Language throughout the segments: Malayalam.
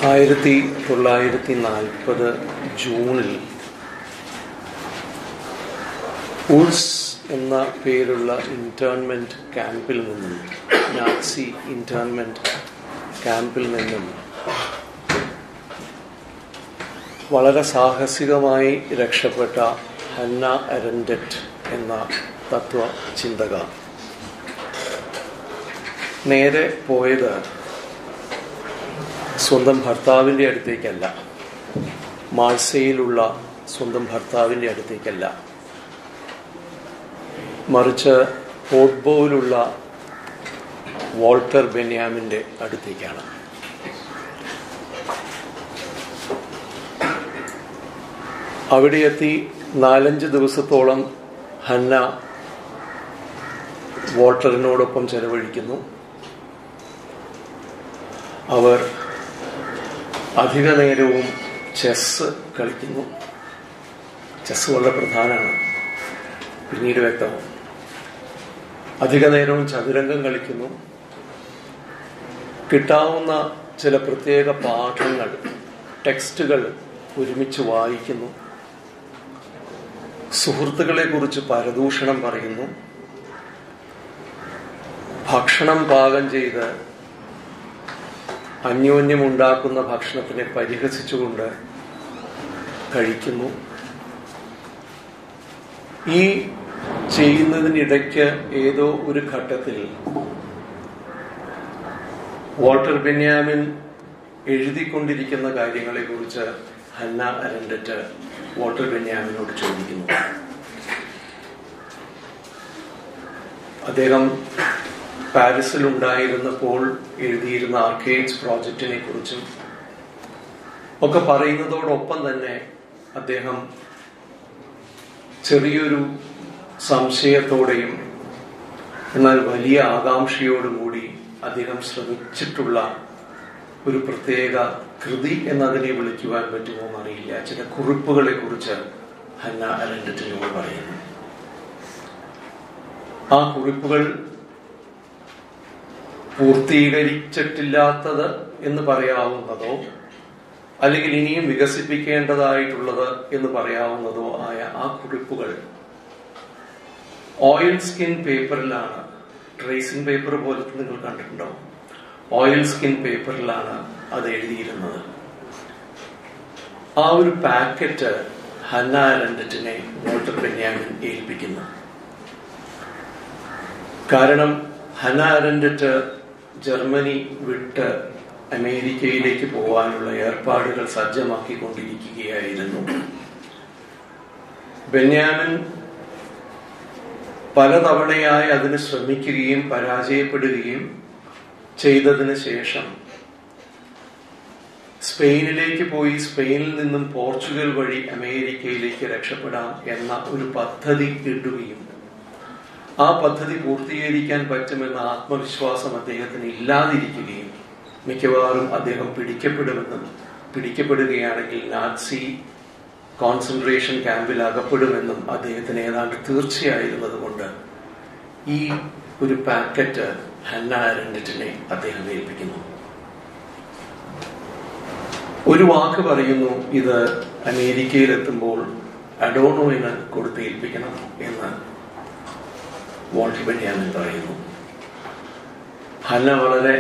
ആയിരത്തി തൊള്ളായിരത്തി നാൽപ്പത് ജൂണിൽ ഉൾസ് എന്ന പേരുള്ള ഇന്റേൺമെന്റ് ക്യാമ്പിൽ നിന്നും നാസി ഇന്റേൺമെന്റ് ക്യാമ്പിൽ നിന്നും വളരെ സാഹസികമായി രക്ഷപ്പെട്ട ഹന്ന അരൻഡറ്റ് എന്ന തത്വ ചിന്തക നേരെ പോയത് സ്വന്തം ഭർത്താവിൻ്റെ അടുത്തേക്കല്ല മാൾസയിലുള്ള സ്വന്തം ഭർത്താവിൻ്റെ അടുത്തേക്കല്ല മറിച്ച് പോട്ട്ബോയിലുള്ള വോൾട്ടർ ബെന്യാമിൻ്റെ അടുത്തേക്കാണ് അവിടെ എത്തി നാലഞ്ച് ദിവസത്തോളം ഹന്ന വോൾട്ടറിനോടൊപ്പം ചെലവഴിക്കുന്നു അവർ അധിക നേരവും ചെസ് കളിക്കുന്നു ചെസ് വളരെ പ്രധാനമാണ് പിന്നീട് വ്യക്തമാവും അധിക നേരവും ചതുരംഗം കളിക്കുന്നു കിട്ടാവുന്ന ചില പ്രത്യേക പാഠങ്ങൾ ടെക്സ്റ്റുകൾ ഒരുമിച്ച് വായിക്കുന്നു സുഹൃത്തുക്കളെ കുറിച്ച് പരദൂഷണം പറയുന്നു ഭക്ഷണം പാകം ചെയ്ത് അന്യോന്യം ഉണ്ടാക്കുന്ന ഭക്ഷണത്തിനെ പരിഹസിച്ചുകൊണ്ട് കഴിക്കുന്നു ഈ ചെയ്യുന്നതിനിടയ്ക്ക് ഏതോ ഒരു ഘട്ടത്തിൽ വാൾട്ടർ ബെന്യാമിൻ എഴുതിക്കൊണ്ടിരിക്കുന്ന കാര്യങ്ങളെ കുറിച്ച് ഹന്ന അരൻഡറ്റ് വാൾട്ടർ ബെന്യാമിനോട് ചോദിക്കുന്നു അദ്ദേഹം പാരീസിൽ ഉണ്ടായിരുന്നപ്പോൾ എഴുതിയിരുന്ന ആർക്കേഡ്സ് പ്രോജക്റ്റിനെ കുറിച്ചും ഒക്കെ പറയുന്നതോടൊപ്പം തന്നെ അദ്ദേഹം ചെറിയൊരു സംശയത്തോടെയും എന്നാൽ വലിയ ആകാംക്ഷയോടും കൂടി അദ്ദേഹം ശ്രമിച്ചിട്ടുള്ള ഒരു പ്രത്യേക കൃതി എന്നതിനെ വിളിക്കുവാൻ പറ്റുമോ എന്നറിയില്ല ചില കുറിപ്പുകളെ കുറിച്ച് ഹന്ന അലൻഡറ്റിനോട് പറയുന്നു ആ കുറിപ്പുകൾ പൂർത്തീകരിച്ചിട്ടില്ലാത്തത് എന്ന് പറയാവുന്നതോ അല്ലെങ്കിൽ ഇനിയും വികസിപ്പിക്കേണ്ടതായിട്ടുള്ളത് എന്ന് പറയാവുന്നതോ ആയ ആ കുറിപ്പുകൾ ഓയിൽ സ്കിൻ പേപ്പറിലാണ് ട്രേസിംഗ് പേപ്പർ പോലത്തെ നിങ്ങൾ കണ്ടിട്ടുണ്ടോ ഓയിൽ സ്കിൻ പേപ്പറിലാണ് അത് എഴുതിയിരുന്നത് ആ ഒരു പാക്കറ്റ് ഹന്ന ആലൻഡറ്റിനെ വോൾട്ടർ ബെന്യാമിൻ ഏൽപ്പിക്കുന്നു കാരണം ഹന ആരൻഡറ്റ് ജർമ്മനി വിട്ട് അമേരിക്കയിലേക്ക് പോകാനുള്ള ഏർപ്പാടുകൾ സജ്ജമാക്കിക്കൊണ്ടിരിക്കുകയായിരുന്നു ബെന്യാമിൻ പലതവണയായി അതിന് ശ്രമിക്കുകയും പരാജയപ്പെടുകയും ചെയ്തതിന് ശേഷം സ്പെയിനിലേക്ക് പോയി സ്പെയിനിൽ നിന്നും പോർച്ചുഗൽ വഴി അമേരിക്കയിലേക്ക് രക്ഷപ്പെടാം എന്ന ഒരു പദ്ധതി ഇടുകയും ആ പദ്ധതി പൂർത്തീകരിക്കാൻ പറ്റുമെന്ന ആത്മവിശ്വാസം അദ്ദേഹത്തിന് ഇല്ലാതിരിക്കുകയും മിക്കവാറും അദ്ദേഹം പിടിക്കപ്പെടുമെന്നും പിടിക്കപ്പെടുകയാണെങ്കിൽ നാസി കോൺസെൻട്രേഷൻ ക്യാമ്പിൽ അകപ്പെടുമെന്നും അദ്ദേഹത്തിന് ഏതാണ്ട് തീർച്ചയായിരുന്നത് കൊണ്ട് ഈ ഒരു പാക്കറ്റ് ഹന്ന ആരൻഡറ്റിനെ അദ്ദേഹം ഏൽപ്പിക്കുന്നു ഒരു വാക്ക് പറയുന്നു ഇത് അമേരിക്കയിലെത്തുമ്പോൾ അഡോണോയിന് കൊടുത്തേൽപ്പിക്കണം എന്ന് വാൾട്ടർ ബെന്യാമിൻ പറയുന്നു ഹന്ന വളരെ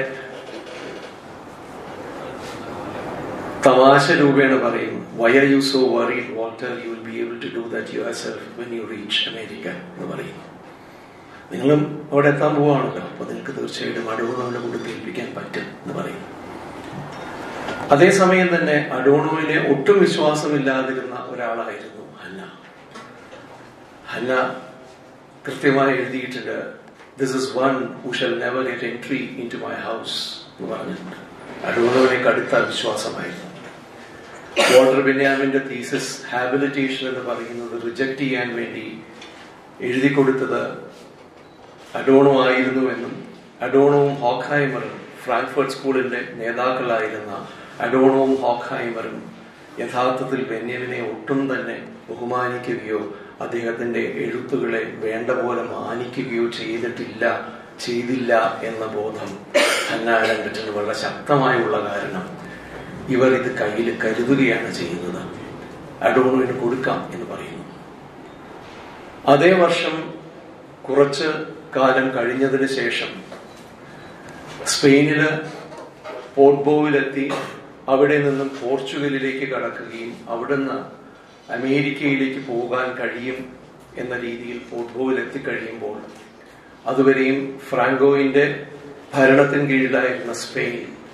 തമാശ രൂപേണ പറയും why are you so worried Walter you will be able to do that yourself when you reach America എന്ന് പറയുന്നു നിങ്ങളും അവിടെ എത്താൻ പോവാണല്ലോ അപ്പൊ നിങ്ങൾക്ക് തീർച്ചയായിട്ടും അഡോണോവിനെ കൊടുത്ത് ഏൽപ്പിക്കാൻ പറ്റും എന്ന് പറയും അതേസമയം തന്നെ അഡോണോവിനെ ഒട്ടും വിശ്വാസമില്ലാതിരുന്ന ഒരാളായിരുന്നു ഹന്ന ഹന്ന കൃത്യമായി എഴുതിയിട്ടുണ്ട് this is one who shall never get entry in to my house എന്ന് പറഞ്ഞിട്ടുണ്ട് അഡോണോവിനെ കടുത്ത വിശ്വാസമായിരുന്നു വാൾട്ടർ ബെന്യാമിന്റെ തീസസ് ഹാബിലിറ്റേഷൻ എന്ന് പറയുന്നത് റിജക്ട് ചെയ്യാൻ വേണ്ടി എഴുതി കൊടുത്തത് അഡോണോ ആയിരുന്നുവെന്നും അഡോണോവും ഹോഖൈമറും ഫ്രാങ്ക്ഫർട്ട് സ്കൂളിന്റെ നേതാക്കളായിരുന്ന അഡോണോവും ഹോഖൈമറും യഥാർത്ഥത്തിൽ ബെന്യമിനെ ഒട്ടും തന്നെ ബഹുമാനിക്കുകയോ അദ്ദേഹത്തിന്റെ എഴുത്തുകളെ വേണ്ട പോലെ മാനിക്കുകയോ ചെയ്തിട്ടില്ല ചെയ്തില്ല എന്ന ബോധം ഹന്നാലൻഡറ്റിന് വളരെ ശക്തമായുള്ള കാരണം ഇവർ ഇത് കയ്യിൽ കരുതുകയാണ് ചെയ്യുന്നത് അഡോണോവിന് കൊടുക്കാം എന്ന് പറയുന്നു അതേ വർഷം കുറച്ച് കാലം കഴിഞ്ഞതിന് ശേഷം സ്പെയിനില് പോർട്ട്ബോവിലെത്തി അവിടെ നിന്നും പോർച്ചുഗലിലേക്ക് കടക്കുകയും അവിടുന്ന് അമേരിക്കയിലേക്ക് പോകാൻ കഴിയും എന്ന രീതിയിൽ പോർട്ട്ബോവിൽ എത്തിക്കഴിയുമ്പോൾ അതുവരെയും ഫ്രാങ്കോയിന്റെ ഭരണത്തിന് കീഴിലായിരുന്ന സ്പെയിൻ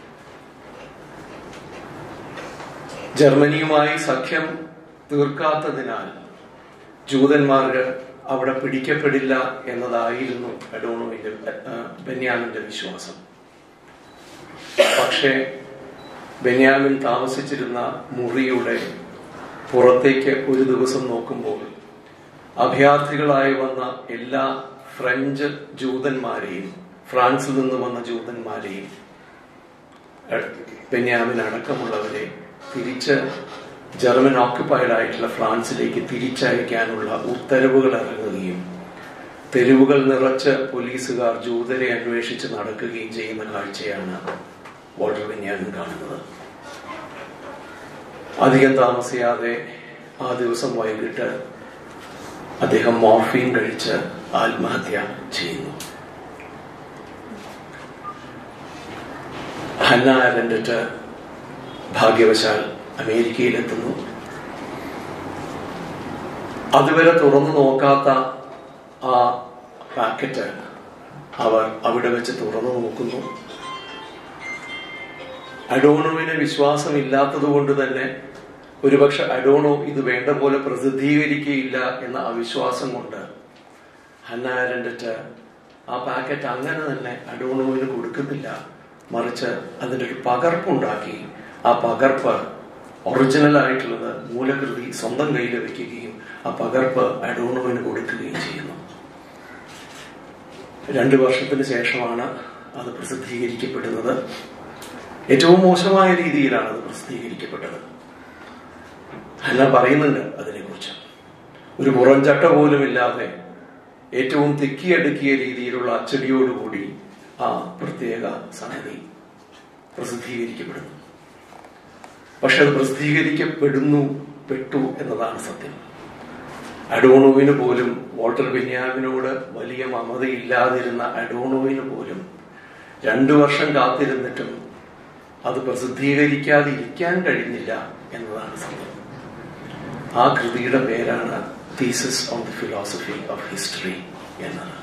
ജർമ്മനിയുമായി സഖ്യം തീർക്കാത്തതിനാൽ ജൂതന്മാർക്ക് അവിടെ പിടിക്കപ്പെടില്ല എന്നതായിരുന്നു അഡോണോവിന്റെ ബെന്യാമിന്റെ വിശ്വാസം പക്ഷേ ബെന്യാമിൻ താമസിച്ചിരുന്ന മുറിയുടെ പുറത്തേക്ക് ഒരു ദിവസം നോക്കുമ്പോൾ അഭയാർത്ഥികളായി വന്ന എല്ലാ ഫ്രഞ്ച് ജൂതന്മാരെയും ഫ്രാൻസിൽ നിന്ന് വന്ന ജൂതന്മാരെയും ബെന്യാമിൻ അടക്കമുള്ളവരെ തിരിച്ച് ജർമ്മൻ ഓക്യുപ്പൈഡ് ആയിട്ടുള്ള ഫ്രാൻസിലേക്ക് തിരിച്ചയക്കാനുള്ള ഉത്തരവുകൾ ഇറങ്ങുകയും തെരുവുകൾ നിറച്ച് പോലീസുകാർ ജൂതരെ അന്വേഷിച്ച് നടക്കുകയും ചെയ്യുന്ന കാഴ്ചയാണ് വോൾട്ടർ ബെന്യാമിൻ കാണുന്നത് അധികം താമസിയാതെ ആ ദിവസം വൈകിട്ട് അദ്ദേഹം മോർഫീൻ കഴിച്ച് ആത്മഹത്യ ചെയ്യുന്നു ഹന്ന ആരൻഡറ്റ് ഭാഗ്യവശാൽ അമേരിക്കയിലെത്തുന്നു അതുവരെ തുറന്നു നോക്കാത്ത ആ പാക്കറ്റ് അവർ അവിടെ വെച്ച് തുറന്നു നോക്കുന്നു അഡോണോവിന് വിശ്വാസമില്ലാത്തത് കൊണ്ട് തന്നെ ഒരുപക്ഷെ അഡോണോ ഇത് വേണ്ട പോലെ പ്രസിദ്ധീകരിക്കുകയില്ല എന്ന അവിശ്വാസം കൊണ്ട് ഹന്ന ആരൻഡറ്റ് ആ പാക്കറ്റ് അങ്ങനെ തന്നെ അഡോണോവിന് കൊടുക്കുന്നില്ല മറിച്ച് അതിൻ്റെ ഒരു പകർപ്പുണ്ടാക്കി ആ പകർപ്പ് ഒറിജിനൽ ആയിട്ടുള്ളത് മൂലകൃതി സ്വന്തം കയ്യിൽ വെക്കുകയും ആ പകർപ്പ് അഡോണോവിന് കൊടുക്കുകയും ചെയ്യുന്നു രണ്ടു വർഷത്തിന് ശേഷമാണ് അത് പ്രസിദ്ധീകരിക്കപ്പെടുന്നത് ഏറ്റവും മോശമായ രീതിയിലാണ് അത് പ്രസിദ്ധീകരിക്കപ്പെട്ടത് ഹന്ന പറയുന്നുണ്ട് അതിനെക്കുറിച്ച് ഒരു പുറംചട്ട പോലും ഇല്ലാതെ ഏറ്റവും തിക്കിയടുക്കിയ രീതിയിലുള്ള അച്ചടിയോടുകൂടി ആ പ്രത്യേക സംഗതി പ്രസിദ്ധീകരിക്കപ്പെടുന്നു പക്ഷെ അത് പ്രസിദ്ധീകരിക്കപ്പെടുന്നു പെട്ടു എന്നതാണ് സത്യം അഡോണോവിന് പോലും വോൾട്ടർ ബെന്യാമിനോട് വലിയ മമതയില്ലാതിരുന്ന അഡോണോവിന് പോലും രണ്ടു വർഷം കാത്തിരുന്നിട്ടും അത് പ്രസിദ്ധീകരിക്കാതിരിക്കാൻ കഴിഞ്ഞില്ല എന്നതാണ് സത്യം ആ കൃതിയുടെ പേരാണ് thesis on the philosophy of history എന്നത്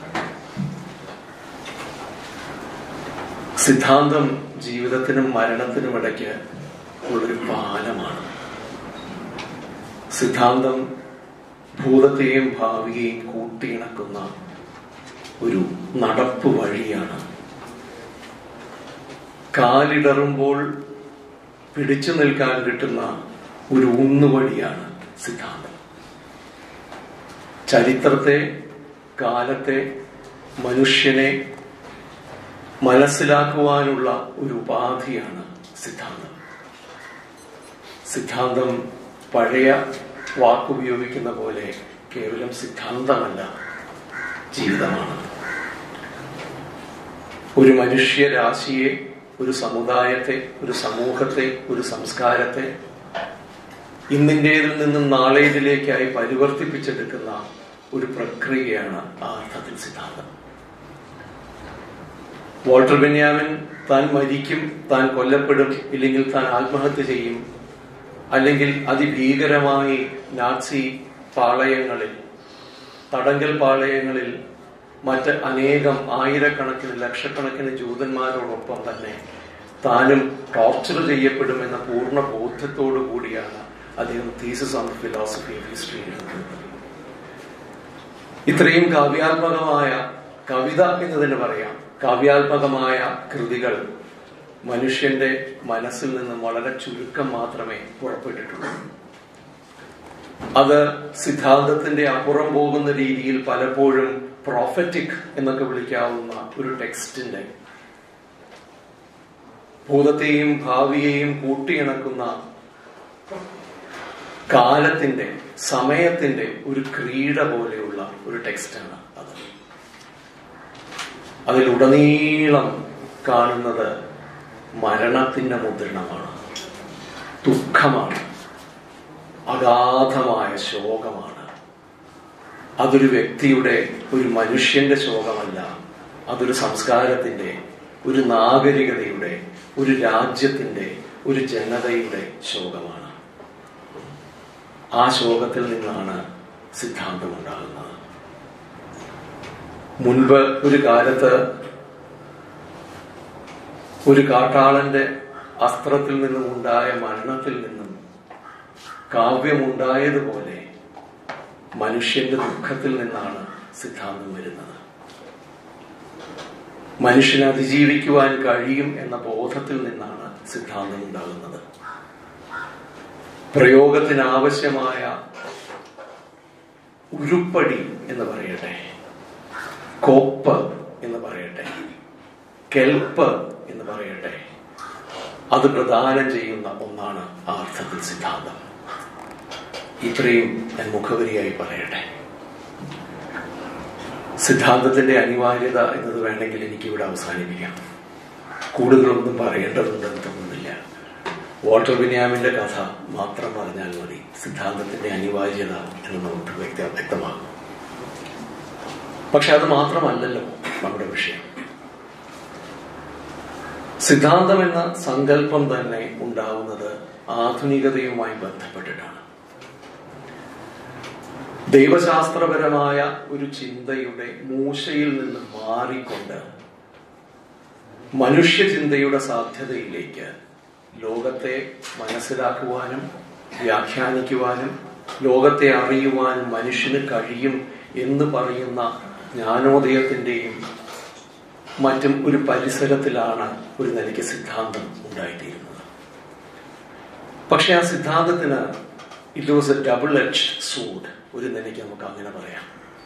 സിദ്ധാന്തം ജീവിതത്തിനും മരണത്തിനും ഇടയ്ക്ക് ഉള്ളൊരു പാലമാണ് സിദ്ധാന്തം ഭൂതത്തെയും ഭാവിയെയും കൂട്ടിയിണക്കുന്ന ഒരു നടപ്പ് വഴിയാണ് കാലിടറുമ്പോൾ പിടിച്ചു നിൽക്കാൻ കിട്ടുന്ന ഒരു ഊന്നുവടിയാണ് സിദ്ധാന്തം ചരിത്രത്തെ കാലത്തെ മനുഷ്യനെ മനസ്സിലാക്കുവാനുള്ള ഒരു ഉപാധിയാണ് സിദ്ധാന്തം സിദ്ധാന്തം പഴയ വാക്കുപയോഗിക്കുന്ന പോലെ കേവലം സിദ്ധാന്തമല്ല ജീവിതമാണ് ഒരു മനുഷ്യരാശിയെ ഒരു സമുദായത്തെ ഒരു സമൂഹത്തെ ഒരു സംസ്കാരത്തെ ഇന്നിൻ്റെതിൽ നിന്നും നാളേതിലേക്കായി പരിവർത്തിപ്പിച്ചെടുക്കുന്ന ഒരു പ്രക്രിയയാണ് ആ അർത്ഥത്തിൽ സിദ്ധാന്തം വോൾട്ടർ ബെന്യാമിൻ താൻ മരിക്കും താൻ കൊല്ലപ്പെടും ഇല്ലെങ്കിൽ താൻ ആത്മഹത്യ ചെയ്യും അല്ലെങ്കിൽ അതിഭീകരമായി നാസി പാളയങ്ങളിൽ തടങ്കൽ പാളയങ്ങളിൽ മറ്റ് അനേകം ആയിരക്കണക്കിന് ലക്ഷക്കണക്കിന് ജൂതന്മാരോടൊപ്പം തന്നെ താനും ടോർച്ചർ ചെയ്യപ്പെടുമെന്ന പൂർണ്ണ ബോധ്യത്തോടു കൂടിയാണ് അദ്ദേഹം thesis on philosophy of history എഴുതുന്നത് ഇത്രയും കാവ്യാത്മകമായ കവിത എന്ന് തന്നെ പറയാം കാവ്യാത്മകമായ കൃതികൾ മനുഷ്യന്റെ മനസ്സിൽ നിന്നും വളരെ ചുരുക്കം മാത്രമേ പുറപ്പെട്ടിട്ടുള്ളൂ അത് സിദ്ധാന്തത്തിന്റെ അപ്പുറം പോകുന്ന രീതിയിൽ പലപ്പോഴും പ്രോഫറ്റിക് എന്നൊക്കെ വിളിക്കാവുന്ന ഒരു ടെക്സ്റ്റിന്റെ ഭൂതത്തെയും ഭാവിയെയും കൂട്ടിയിണക്കുന്ന കാലത്തിന്റെ സമയത്തിന്റെ ഒരു ക്രീഡ പോലെയുള്ള ഒരു ടെക്സ്റ്റാണ് അത് അതിലുടനീളം കാണുന്നത് മരണത്തിന്റെ മുദ്രണമാണ് ദുഃഖമാണ് അഗാധമായ ശോകമാണ് അതൊരു വ്യക്തിയുടെ ഒരു മനുഷ്യന്റെ ശോകമല്ല അതൊരു സംസ്കാരത്തിന്റെ ഒരു നാഗരികതയുടെ ഒരു രാജ്യത്തിന്റെ ഒരു ജനതയുടെ ശോകമാണ് ആ ശോകത്തിൽ നിന്നാണ് സിദ്ധാന്തം ഉണ്ടാകുന്നത് മുൻപ് ഒരു കാലത്ത് ഒരു കാട്ടാളന്റെ അസ്ത്രത്തിൽ നിന്നും ഉണ്ടായ മരണത്തിൽ നിന്നും കാവ്യമുണ്ടായതുപോലെ മനുഷ്യന്റെ ദുഃഖത്തിൽ നിന്നാണ് സിദ്ധാന്തം വരുന്നത് മനുഷ്യന് അതിജീവിക്കുവാൻ കഴിയും എന്ന ബോധത്തിൽ നിന്നാണ് സിദ്ധാന്തം ഉണ്ടാകുന്നത് പ്രയോഗത്തിനാവശ്യമായ ഉരുപ്പടി എന്ന് പറയട്ടെ കോപ്പ് എന്ന് പറയട്ടെ കെൽപ്പ് എന്ന് പറയട്ടെ അത് പ്രദാനം ചെയ്യുന്ന ഒന്നാണ് ആ അർത്ഥത്തിൽ സിദ്ധാന്തം ഇത്രയും ഞാൻ മുഖവരിയായി പറയട്ടെ സിദ്ധാന്തത്തിന്റെ അനിവാര്യത എന്നത് വേണമെങ്കിൽ എനിക്ക് ഇവിടെ അവസാനിപ്പിക്കാം കൂടുതലൊന്നും പറയേണ്ടതുണ്ടെന്ന് തോന്നുന്നില്ല വാട്ടർ ബിന്യാമിന്റെ കഥ മാത്രം പറഞ്ഞാൽ മതി സിദ്ധാന്തത്തിന്റെ അനിവാര്യത എന്ന് നമുക്ക് വ്യക്ത വ്യക്തമാകും പക്ഷെ അത് മാത്രമല്ലല്ലോ നമ്മുടെ വിഷയം സിദ്ധാന്തം എന്ന സങ്കല്പം തന്നെ ഉണ്ടാവുന്നത് ആധുനികതയുമായി ബന്ധപ്പെട്ടിട്ടാണ് ദൈവശാസ്ത്രപരമായ ഒരു ചിന്തയുടെ മൂശയിൽ നിന്ന് മാറിക്കൊണ്ട് മനുഷ്യചിന്തയുടെ സാധ്യതയിലേക്ക് ലോകത്തെ മനസ്സിലാക്കുവാനും വ്യാഖ്യാനിക്കുവാനും ലോകത്തെ അറിയുവാനും മനുഷ്യന് കഴിയും എന്ന് പറയുന്ന ജ്ഞാനോദയത്തിന്റെയും മറ്റും ഒരു പരിസരത്തിലാണ് ഒരു നിലയ്ക്ക് സിദ്ധാന്തം ഉണ്ടായിത്തീരുന്നത് പക്ഷെ ആ സിദ്ധാന്തത്തിന് ഇറ്റ് വാസ് എ ഡബിൾ എച്ച് സൂഡ് ഒരു നിലയ്ക്ക് നമുക്ക് അങ്ങനെ പറയാം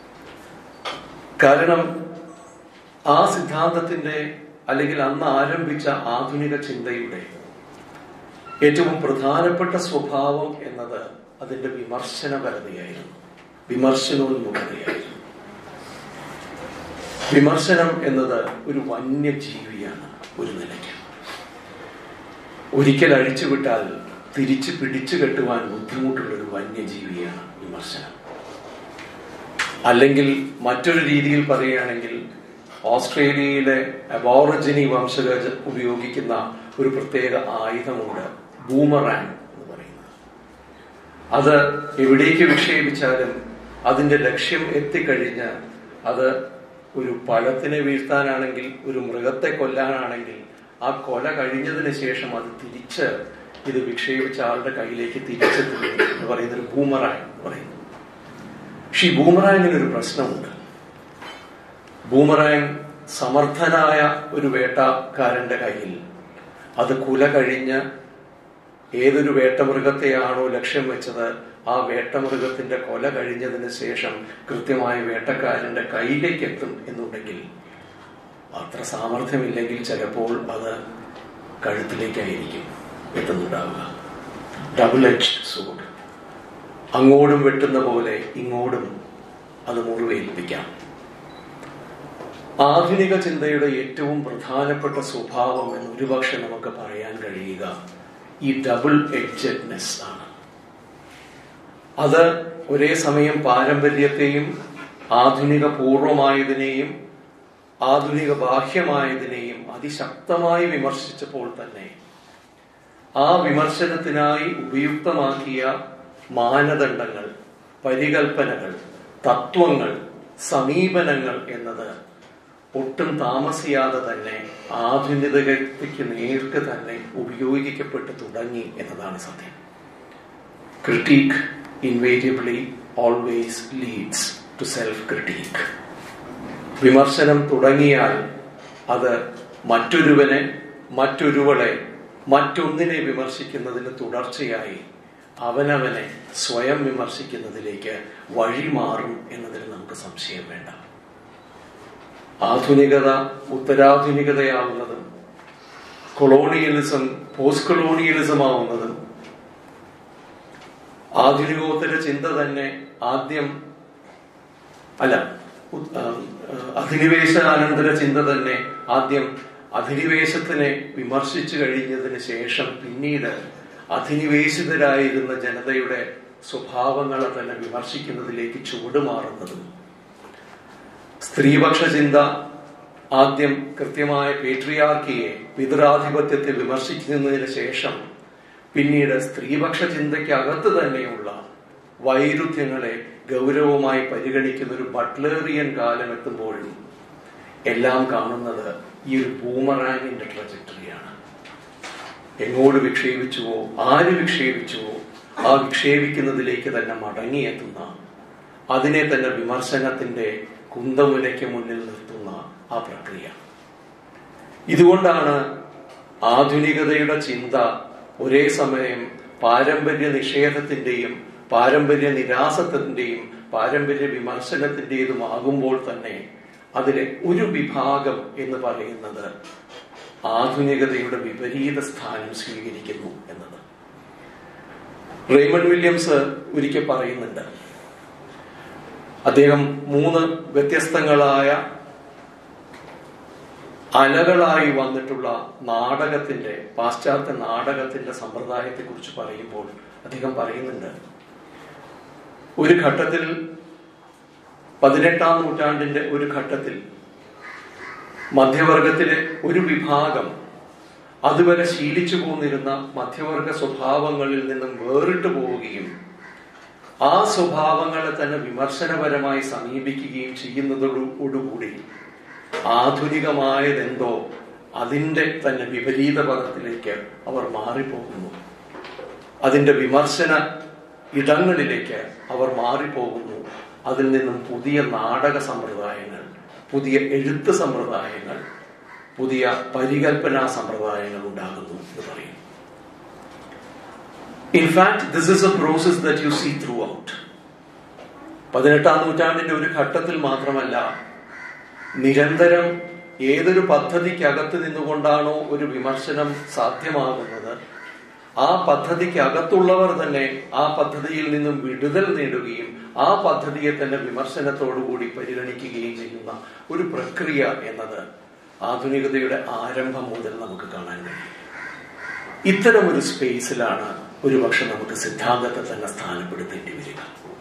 കാരണം ആ സിദ്ധാന്തത്തിന്റെ അല്ലെങ്കിൽ അന്ന് ആരംഭിച്ച ആധുനിക ചിന്തയുടെ ഏറ്റവും പ്രധാനപ്പെട്ട സ്വഭാവം എന്നത് അതിന്റെ വിമർശനപരതയായിരുന്നു വിമർശനോന്മുഖതയായിരുന്നു വിമർശനം എന്നത് ഒരു വന്യജീവിയാണ് ഒരു നിലയ്ക്ക് ഒരിക്കൽ അഴിച്ചുവിട്ടാൽ തിരിച്ചു പിടിച്ചു കെട്ടുവാൻ ബുദ്ധിമുട്ടുള്ള ഒരു വന്യജീവിയാണ് വിമർശനം അല്ലെങ്കിൽ മറ്റൊരു രീതിയിൽ പറയുകയാണെങ്കിൽ ഓസ്ട്രേലിയയിലെ അബോറിജിനി വംശജ ഉപയോഗിക്കുന്ന ഒരു പ്രത്യേക ആയുധമുണ്ട് ബൂമറാങ് എന്ന് പറയുന്നത് അത് എവിടേക്ക് വിക്ഷേപിച്ചാലും അതിന്റെ ലക്ഷ്യം എത്തിക്കഴിഞ്ഞ് അത് ഒരു പഴത്തിനെ വീഴ്ത്താനാണെങ്കിൽ ഒരു മൃഗത്തെ കൊല്ലാനാണെങ്കിൽ ആ കൊല കഴിഞ്ഞതിന് ശേഷം അത് തിരിച്ച് ഇത് വിക്ഷേപിച്ച ആളുടെ കയ്യിലേക്ക് തിരിച്ചെത്തുന്നു എന്ന് പറയുന്നത് ഒരു ബൂമറാങ് എന്ന് പറയുന്നു പക്ഷെ ഈ ബൂമറാങ്ങിന് ഒരു പ്രശ്നമുണ്ട് ബൂമറാങ് സമർത്ഥനായ ഒരു വേട്ടക്കാരന്റെ കയ്യിൽ അത് കുല കഴിഞ്ഞ് ഏതൊരു വേട്ടമൃഗത്തെയാണോ ലക്ഷ്യം വെച്ചത് ആ വേട്ടമൃഗത്തിന്റെ കൊല കഴിഞ്ഞതിന് ശേഷം കൃത്യമായ വേട്ടക്കാരന്റെ കയ്യിലേക്ക് എത്തും എന്നുണ്ടെങ്കിൽ അത്ര സാമർഥ്യമില്ലെങ്കിൽ ചിലപ്പോൾ അത് കഴുത്തിലേക്കായിരിക്കും എത്തുന്നുണ്ടാവുക ഡബിൾ എച്ച് സൂഡ് അങ്ങോട്ടും വെട്ടുന്ന പോലെ ഇങ്ങോട്ടും അത് മുറിവേൽപ്പിക്കാം ആധുനിക ചിന്തയുടെ ഏറ്റവും പ്രധാനപ്പെട്ട സ്വഭാവം എന്ന് ഒരുപക്ഷെ നമുക്ക് പറയാൻ കഴിയുക ഈ ഡബിൾ എഡ്ജഡ്നെസ് ആണ് അത് ഒരേ സമയം പാരമ്പര്യത്തെയും ആധുനിക പൂർവമായതിനെയും ആധുനിക ബാഹ്യമായതിനെയും അതിശക്തമായി വിമർശിച്ചപ്പോൾ തന്നെ ആ വിമർശനത്തിനായി ഉപയുക്തമാക്കിയ മാനദണ്ഡങ്ങൾ പരികൽപ്പനകൾ തത്വങ്ങൾ സമീപനങ്ങൾ എന്നത് ഒട്ടും താമസിയാതെ തന്നെ ആധുനികതയ്ക്ക് നേർക്ക് തന്നെ ഉപയോഗിക്കപ്പെട്ടു തുടങ്ങി എന്നതാണ് സത്യം critique invariably always leads to self critique വിമർശനം തുടങ്ങിയാൽ അത് മറ്റൊരുവനെ മറ്റൊരുവളെ മറ്റൊന്നിനെ വിമർശിക്കുന്നതിന് തുടർച്ചയായി അവനവനെ സ്വയം വിമർശിക്കുന്നതിലേക്ക് വഴിമാറും എന്നതിൽ നമുക്ക് സംശയം വേണ്ട ആധുനികത ഉത്തരാധുനികതയാവുന്നതും കൊളോണിയലിസം പോസ്റ്റ് കൊളോണിയലിസം ആവുന്നതും ആധുനികോത്തര ചിന്ത തന്നെ ആദ്യം അല്ല അധിനിവേശാനന്തര ചിന്ത തന്നെ ആദ്യം അധിനിവേശത്തിനെ വിമർശിച്ചു കഴിഞ്ഞതിന് ശേഷം പിന്നീട് അധിനിവേശിതരായിരുന്ന ജനതയുടെ സ്വഭാവങ്ങളെ തന്നെ വിമർശിക്കുന്നതിലേക്ക് ചുവടുമാറുന്നതും സ്ത്രീപക്ഷ ചിന്ത ആദ്യം കൃത്യമായ പേട്രിയാർക്കിയെ പിതൃാധിപത്യത്തെ വിമർശിക്കുന്നതിന് ശേഷം പിന്നീട് സ്ത്രീപക്ഷ ചിന്തയ്ക്കകത്ത് തന്നെയുള്ള വൈരുദ്ധ്യങ്ങളെ ഗൗരവമായി പരിഗണിക്കുന്ന ഒരു ബട്ട്ലേറിയൻ കാലം എത്തുമ്പോഴും എല്ലാം കാണുന്നത് ഈ ഒരു ബൂമറാങ്ങിന്റെ ട്രജക്ടറിയാണ് എങ്ങോട്ട് വിക്ഷേപിച്ചുവോ ആര് വിക്ഷേപിച്ചുവോ ആ വിക്ഷേപിക്കുന്നതിലേക്ക് തന്നെ മടങ്ങിയെത്തുന്ന അതിനെ തന്നെ വിമർശനത്തിന്റെ കുന്തമുലയ്ക്ക് മുന്നിൽ നിർത്തുന്ന ആ പ്രക്രിയ ഇതുകൊണ്ടാണ് ആധുനികതയുടെ ചിന്ത ഒരേ സമയം പാരമ്പര്യ നിഷേധത്തിന്റെയും പാരമ്പര്യ നിരാസത്തിന്റെയും പാരമ്പര്യ വിമർശനത്തിന്റേതുമാകുമ്പോൾ തന്നെ അതിലെ ഒരു വിഭാഗം എന്ന് പറയുന്നത് ആധുനികതയുടെ വിപരീത സ്ഥാനം സ്വീകരിക്കുന്നു എന്നത് റേമൺ വില്യംസ് ഒരിക്കൽ പറയുന്നുണ്ട് അദ്ദേഹം മൂന്ന് വ്യത്യസ്തങ്ങളായ അലകളായി വന്നിട്ടുള്ള നാടകത്തിന്റെ പാശ്ചാത്യ നാടകത്തിന്റെ സമ്പ്രദായത്തെ കുറിച്ച് പറയുമ്പോൾ അദ്ദേഹം പറയുന്നുണ്ട് ഒരു ഘട്ടത്തിൽ പതിനെട്ടാം നൂറ്റാണ്ടിന്റെ ഒരു ഘട്ടത്തിൽ മധ്യവർഗത്തിലെ ഒരു വിഭാഗം അതുവരെ ശീലിച്ചു പോന്നിരുന്ന മധ്യവർഗ സ്വഭാവങ്ങളിൽ നിന്നും വേറിട്ടു പോവുകയും ആ സ്വഭാവങ്ങളെ തന്നെ വിമർശനപരമായി സമീപിക്കുകയും ചെയ്യുന്നതോടുകൂടി ആധുനികമായതെന്തോ അതിന്റെ തന്നെ വിപരീത പദത്തിലേക്ക് അവർ മാറിപ്പോകുന്നു അതിന്റെ വിമർശന ഇടങ്ങളിലേക്ക് അവർ മാറിപ്പോകുന്നു അതിൽ നിന്നും പുതിയ നാടക സമ്പ്രദായങ്ങൾ പുതിയ എഴുത്ത് സമ്പ്രദായങ്ങൾ പുതിയ പരികൽപ്പനാ സമ്പ്രദായങ്ങൾ ഉണ്ടാകുന്നു എന്ന് പറയും in fact this is a process that you see throughout പതിനെട്ടാം നൂറ്റാണ്ടിന്റെ ഒരു ഘട്ടത്തിൽ മാത്രമല്ല നിരന്തരം ഏതൊരു പദ്ധതിക്കകത്ത് നിന്നുകൊണ്ടാണോ ഒരു വിമർശനം സാധ്യമാകുന്നത് ആ പദ്ധതിക്കകത്തുള്ളവർ തന്നെ ആ പദ്ധതിയിൽ നിന്നും വിടുതൽ നേടുകയും ആ പദ്ധതിയെ തന്നെ വിമർശനത്തോടുകൂടി പരിഗണിക്കുകയും ചെയ്യുന്ന ഒരു പ്രക്രിയ എന്നത് ആധുനികതയുടെ ആരംഭം മുതൽ നമുക്ക് കാണാൻ കഴിയും ഇത്തരം ഒരു സ്പേസിലാണ് ഒരുപക്ഷെ നമുക്ക് സിദ്ധാന്തത്തെ തന്നെ സ്ഥാനപ്പെടുത്തേണ്ടി വരിക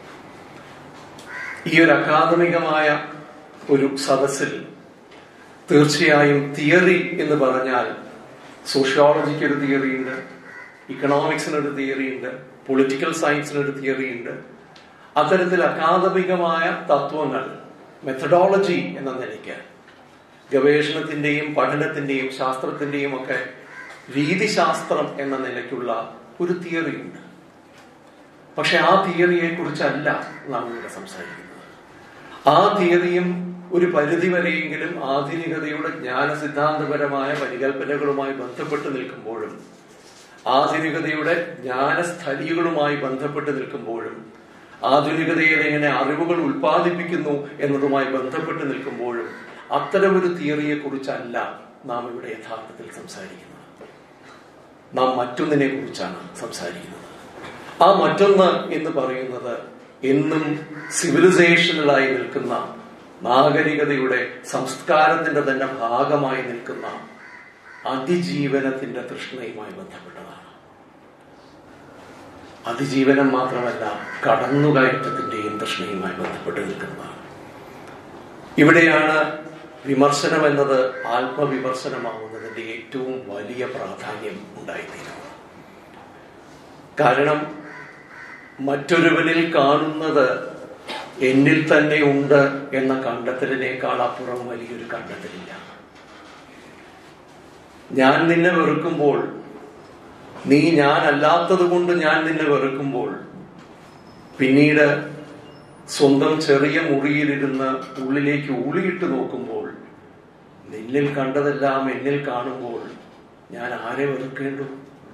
ഈ ഒരു അക്കാദമികമായ ഒരു സദസ്സിൽ തീർച്ചയായും തിയറി എന്ന് പറഞ്ഞാൽ സോഷ്യോളജിക്ക് ഒരു തിയറി ഉണ്ട് ഇക്കണോമിക്സിന് ഒരു തിയറി ഉണ്ട് പൊളിറ്റിക്കൽ സയൻസിന് ഒരു തിയറി ഉണ്ട് അത്തരത്തിൽ അക്കാദമികമായ തത്വങ്ങൾ മെത്തഡോളജി എന്ന നിലയ്ക്ക് ഗവേഷണത്തിന്റെയും പഠനത്തിന്റെയും ശാസ്ത്രത്തിന്റെയും ഒക്കെ രീതിശാസ്ത്രം എന്ന നിലയ്ക്കുള്ള ഒരു തിയറി ഉണ്ട് പക്ഷെ ആ തിയറിയെ കുറിച്ചല്ല നാം ഇവിടെ സംസാരിക്കുന്നത് ആ തിയറിയും ഒരു പരിധിവരെയെങ്കിലും ആധുനികതയുടെ ജ്ഞാന സിദ്ധാന്തപരമായ പരികൽപ്പനകളുമായി ബന്ധപ്പെട്ട് നിൽക്കുമ്പോഴും ആധുനികതയുടെ ജ്ഞാനസ്ഥലികളുമായി ബന്ധപ്പെട്ട് നിൽക്കുമ്പോഴും ആധുനികതയിൽ എങ്ങനെ അറിവുകൾ ഉൽപ്പാദിപ്പിക്കുന്നു എന്നതുമായി ബന്ധപ്പെട്ട് നിൽക്കുമ്പോഴും അത്തരമൊരു തിയറിയെ കുറിച്ചല്ല നാം ഇവിടെ യഥാർത്ഥത്തിൽ സംസാരിക്കുന്നത് നാം മറ്റൊന്നിനെ കുറിച്ചാണ് സംസാരിക്കുന്നത് ആ മറ്റൊന്ന് എന്ന് പറയുന്നത് എന്നും സിവിലൈസേഷനിലായി നിൽക്കുന്ന നാഗരികതയുടെ സംസ്കാരത്തിന്റെ തന്നെ ഭാഗമായി നിൽക്കുന്ന അതിജീവനത്തിന്റെ തൃഷ്ണയുമായി ബന്ധപ്പെട്ടതാണ് അതിജീവനം മാത്രമല്ല കടന്നുകയറ്റത്തിന്റെയും തൃഷ്ണയുമായി ബന്ധപ്പെട്ട് നിൽക്കുന്നതാണ് ഇവിടെയാണ് വിമർശനം എന്നത് ആത്മവിമർശനമാവുന്നതിന്റെ ഏറ്റവും വലിയ പ്രാധാന്യം ഉണ്ടായിത്തീരുന്നത് കാരണം മറ്റൊരുവനിൽ കാണുന്നത് എന്നിൽ തന്നെ ഉണ്ട് എന്ന കണ്ടെത്തലിനേക്കാൾ അപ്പുറം വലിയൊരു കണ്ടെത്തലില്ല ഞാൻ നിന്നെ വെറുക്കുമ്പോൾ നീ ഞാൻ അല്ലാത്തത് കൊണ്ട് ഞാൻ നിന്നെ വെറുക്കുമ്പോൾ പിന്നീട് സ്വന്തം ചെറിയ മുറിയിലിരുന്ന് ഉള്ളിലേക്ക് ഊളിയിട്ട് നോക്കുമ്പോൾ നിന്നിൽ കണ്ടതെല്ലാം എന്നിൽ കാണുമ്പോൾ ഞാൻ ആരെ വെറുക്കേണ്ടു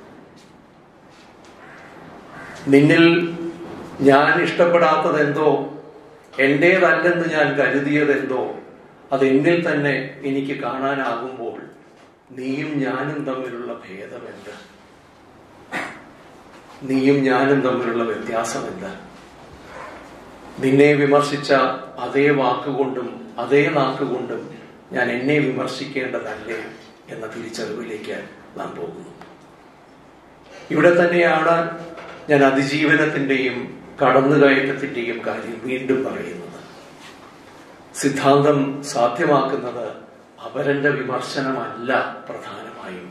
നിന്നിൽ ഞാൻ ഇഷ്ടപ്പെടാത്തതെന്തോ എന്റേതല്ലെന്ന് ഞാൻ കരുതിയതെന്തോ അത് എന്നിൽ തന്നെ എനിക്ക് കാണാനാകുമ്പോൾ നീയും ഞാനും തമ്മിലുള്ള ഭേദം എന്ത് നീയും ഞാനും തമ്മിലുള്ള വ്യത്യാസം എന്ത് നിന്നെ വിമർശിച്ച അതേ വാക്കുകൊണ്ടും അതേ നാക്കുകൊണ്ടും ഞാൻ എന്നെ വിമർശിക്കേണ്ടതല്ലേ എന്ന തിരിച്ചറിവിലേക്ക് നാം പോകുന്നു ഇവിടെ തന്നെയാണ് ഞാൻ അതിജീവനത്തിന്റെയും കടന്നുകയറ്റത്തിന്റെയും കാര്യം വീണ്ടും പറയുന്നത് സിദ്ധാന്തം സാധ്യമാക്കുന്നത് അവരന്റെ വിമർശനമല്ല പ്രധാനമായും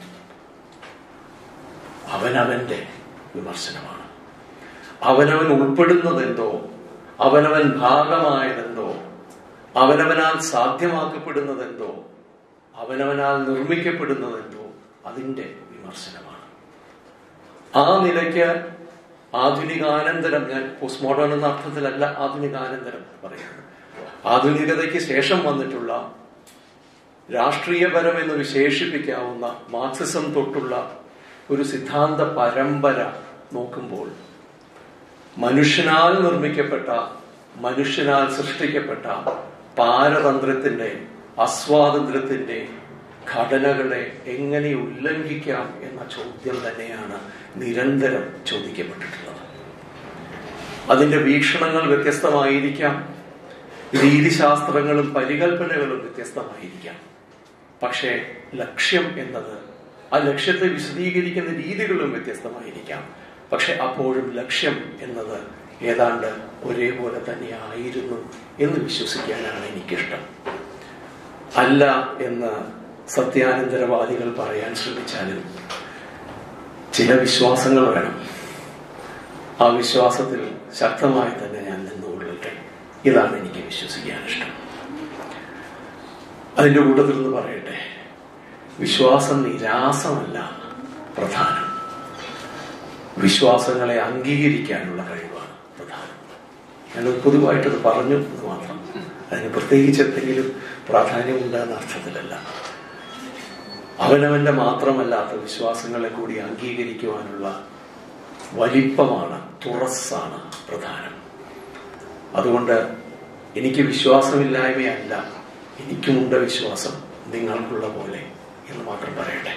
അവനവന്റെ വിമർശനമാണ് അവനവൻ ഉൾപ്പെടുന്നതെന്തോ അവനവൻ ഭാഗമായതെന്തോ അവനവനാൽ സാധ്യമാക്കപ്പെടുന്നതെന്തോ അവനവനാൽ നിർമ്മിക്കപ്പെടുന്നതെന്തോ അതിന്റെ വിമർശനമാണ് ആ നിലയ്ക്ക് ആധുനികാനന്തരം ഞാൻ പോസ്റ്റ് മോഡേൺ എന്ന അർത്ഥത്തിലല്ല ആധുനികാനന്തരം പറയുന്നത് ആധുനികതയ്ക്ക് ശേഷം വന്നിട്ടുള്ള രാഷ്ട്രീയപരം എന്ന് വിശേഷിപ്പിക്കാവുന്ന മാർക്സിസം തൊട്ടുള്ള ഒരു സിദ്ധാന്ത പരമ്പര നോക്കുമ്പോൾ മനുഷ്യനാൽ നിർമ്മിക്കപ്പെട്ട മനുഷ്യനാൽ സൃഷ്ടിക്കപ്പെട്ട പാരതന്ത്രത്തിന്റെ അസ്വാതന്ത്ര്യത്തിന്റെ ഘടനകളെ എങ്ങനെ ഉല്ലംഘിക്കാം എന്ന ചോദ്യം തന്നെയാണ് നിരന്തരം ചോദിക്കപ്പെട്ടിട്ടുള്ളത് അതിന്റെ വീക്ഷണങ്ങൾ വ്യത്യസ്തമായിരിക്കാം രീതിശാസ്ത്രങ്ങളും പരികൽപ്പനകളും വ്യത്യസ്തമായിരിക്കാം പക്ഷേ ലക്ഷ്യം എന്നത് ആ ലക്ഷ്യത്തെ വിശദീകരിക്കുന്ന രീതികളും വ്യത്യസ്തമായിരിക്കാം പക്ഷെ അപ്പോഴും ലക്ഷ്യം എന്നത് ഏതാണ്ട് ഒരേപോലെ തന്നെ ആയിരുന്നു എന്ന് വിശ്വസിക്കാനാണ് എനിക്കിഷ്ടം അല്ല എന്ന് സത്യാനന്തരവാദികൾ പറയാൻ ശ്രമിച്ചാലും ചില വിശ്വാസങ്ങൾ വേണം ആ വിശ്വാസത്തിൽ ശക്തമായി തന്നെ ഞാൻ നിന്നുകൊള്ളട്ടെ ഇതാണ് എനിക്ക് വിശ്വസിക്കാൻ ഇഷ്ടം അതിന്റെ കൂട്ടത്തിൽ നിന്ന് പറയട്ടെ വിശ്വാസം നിരാസമല്ല പ്രധാനം വിശ്വാസങ്ങളെ അംഗീകരിക്കാനുള്ള കഴിവാണ് പ്രധാനം ഞാൻ പൊതുവായിട്ടത് പറഞ്ഞു എന്ന് മാത്രം അതിന് പ്രത്യേകിച്ച് എന്തെങ്കിലും പ്രാധാന്യമുണ്ട് എന്ന അർത്ഥത്തിലല്ല അവനവന്റെ മാത്രമല്ലാത്ത വിശ്വാസങ്ങളെ കൂടി അംഗീകരിക്കുവാനുള്ള വലിപ്പമാണ് തുറസ്സാണ് പ്രധാനം അതുകൊണ്ട് എനിക്ക് വിശ്വാസമില്ലായ്മയല്ല എനിക്കുമുണ്ട് വിശ്വാസം നിങ്ങൾക്കുള്ള പോലെ എന്ന് മാത്രം പറയട്ടെ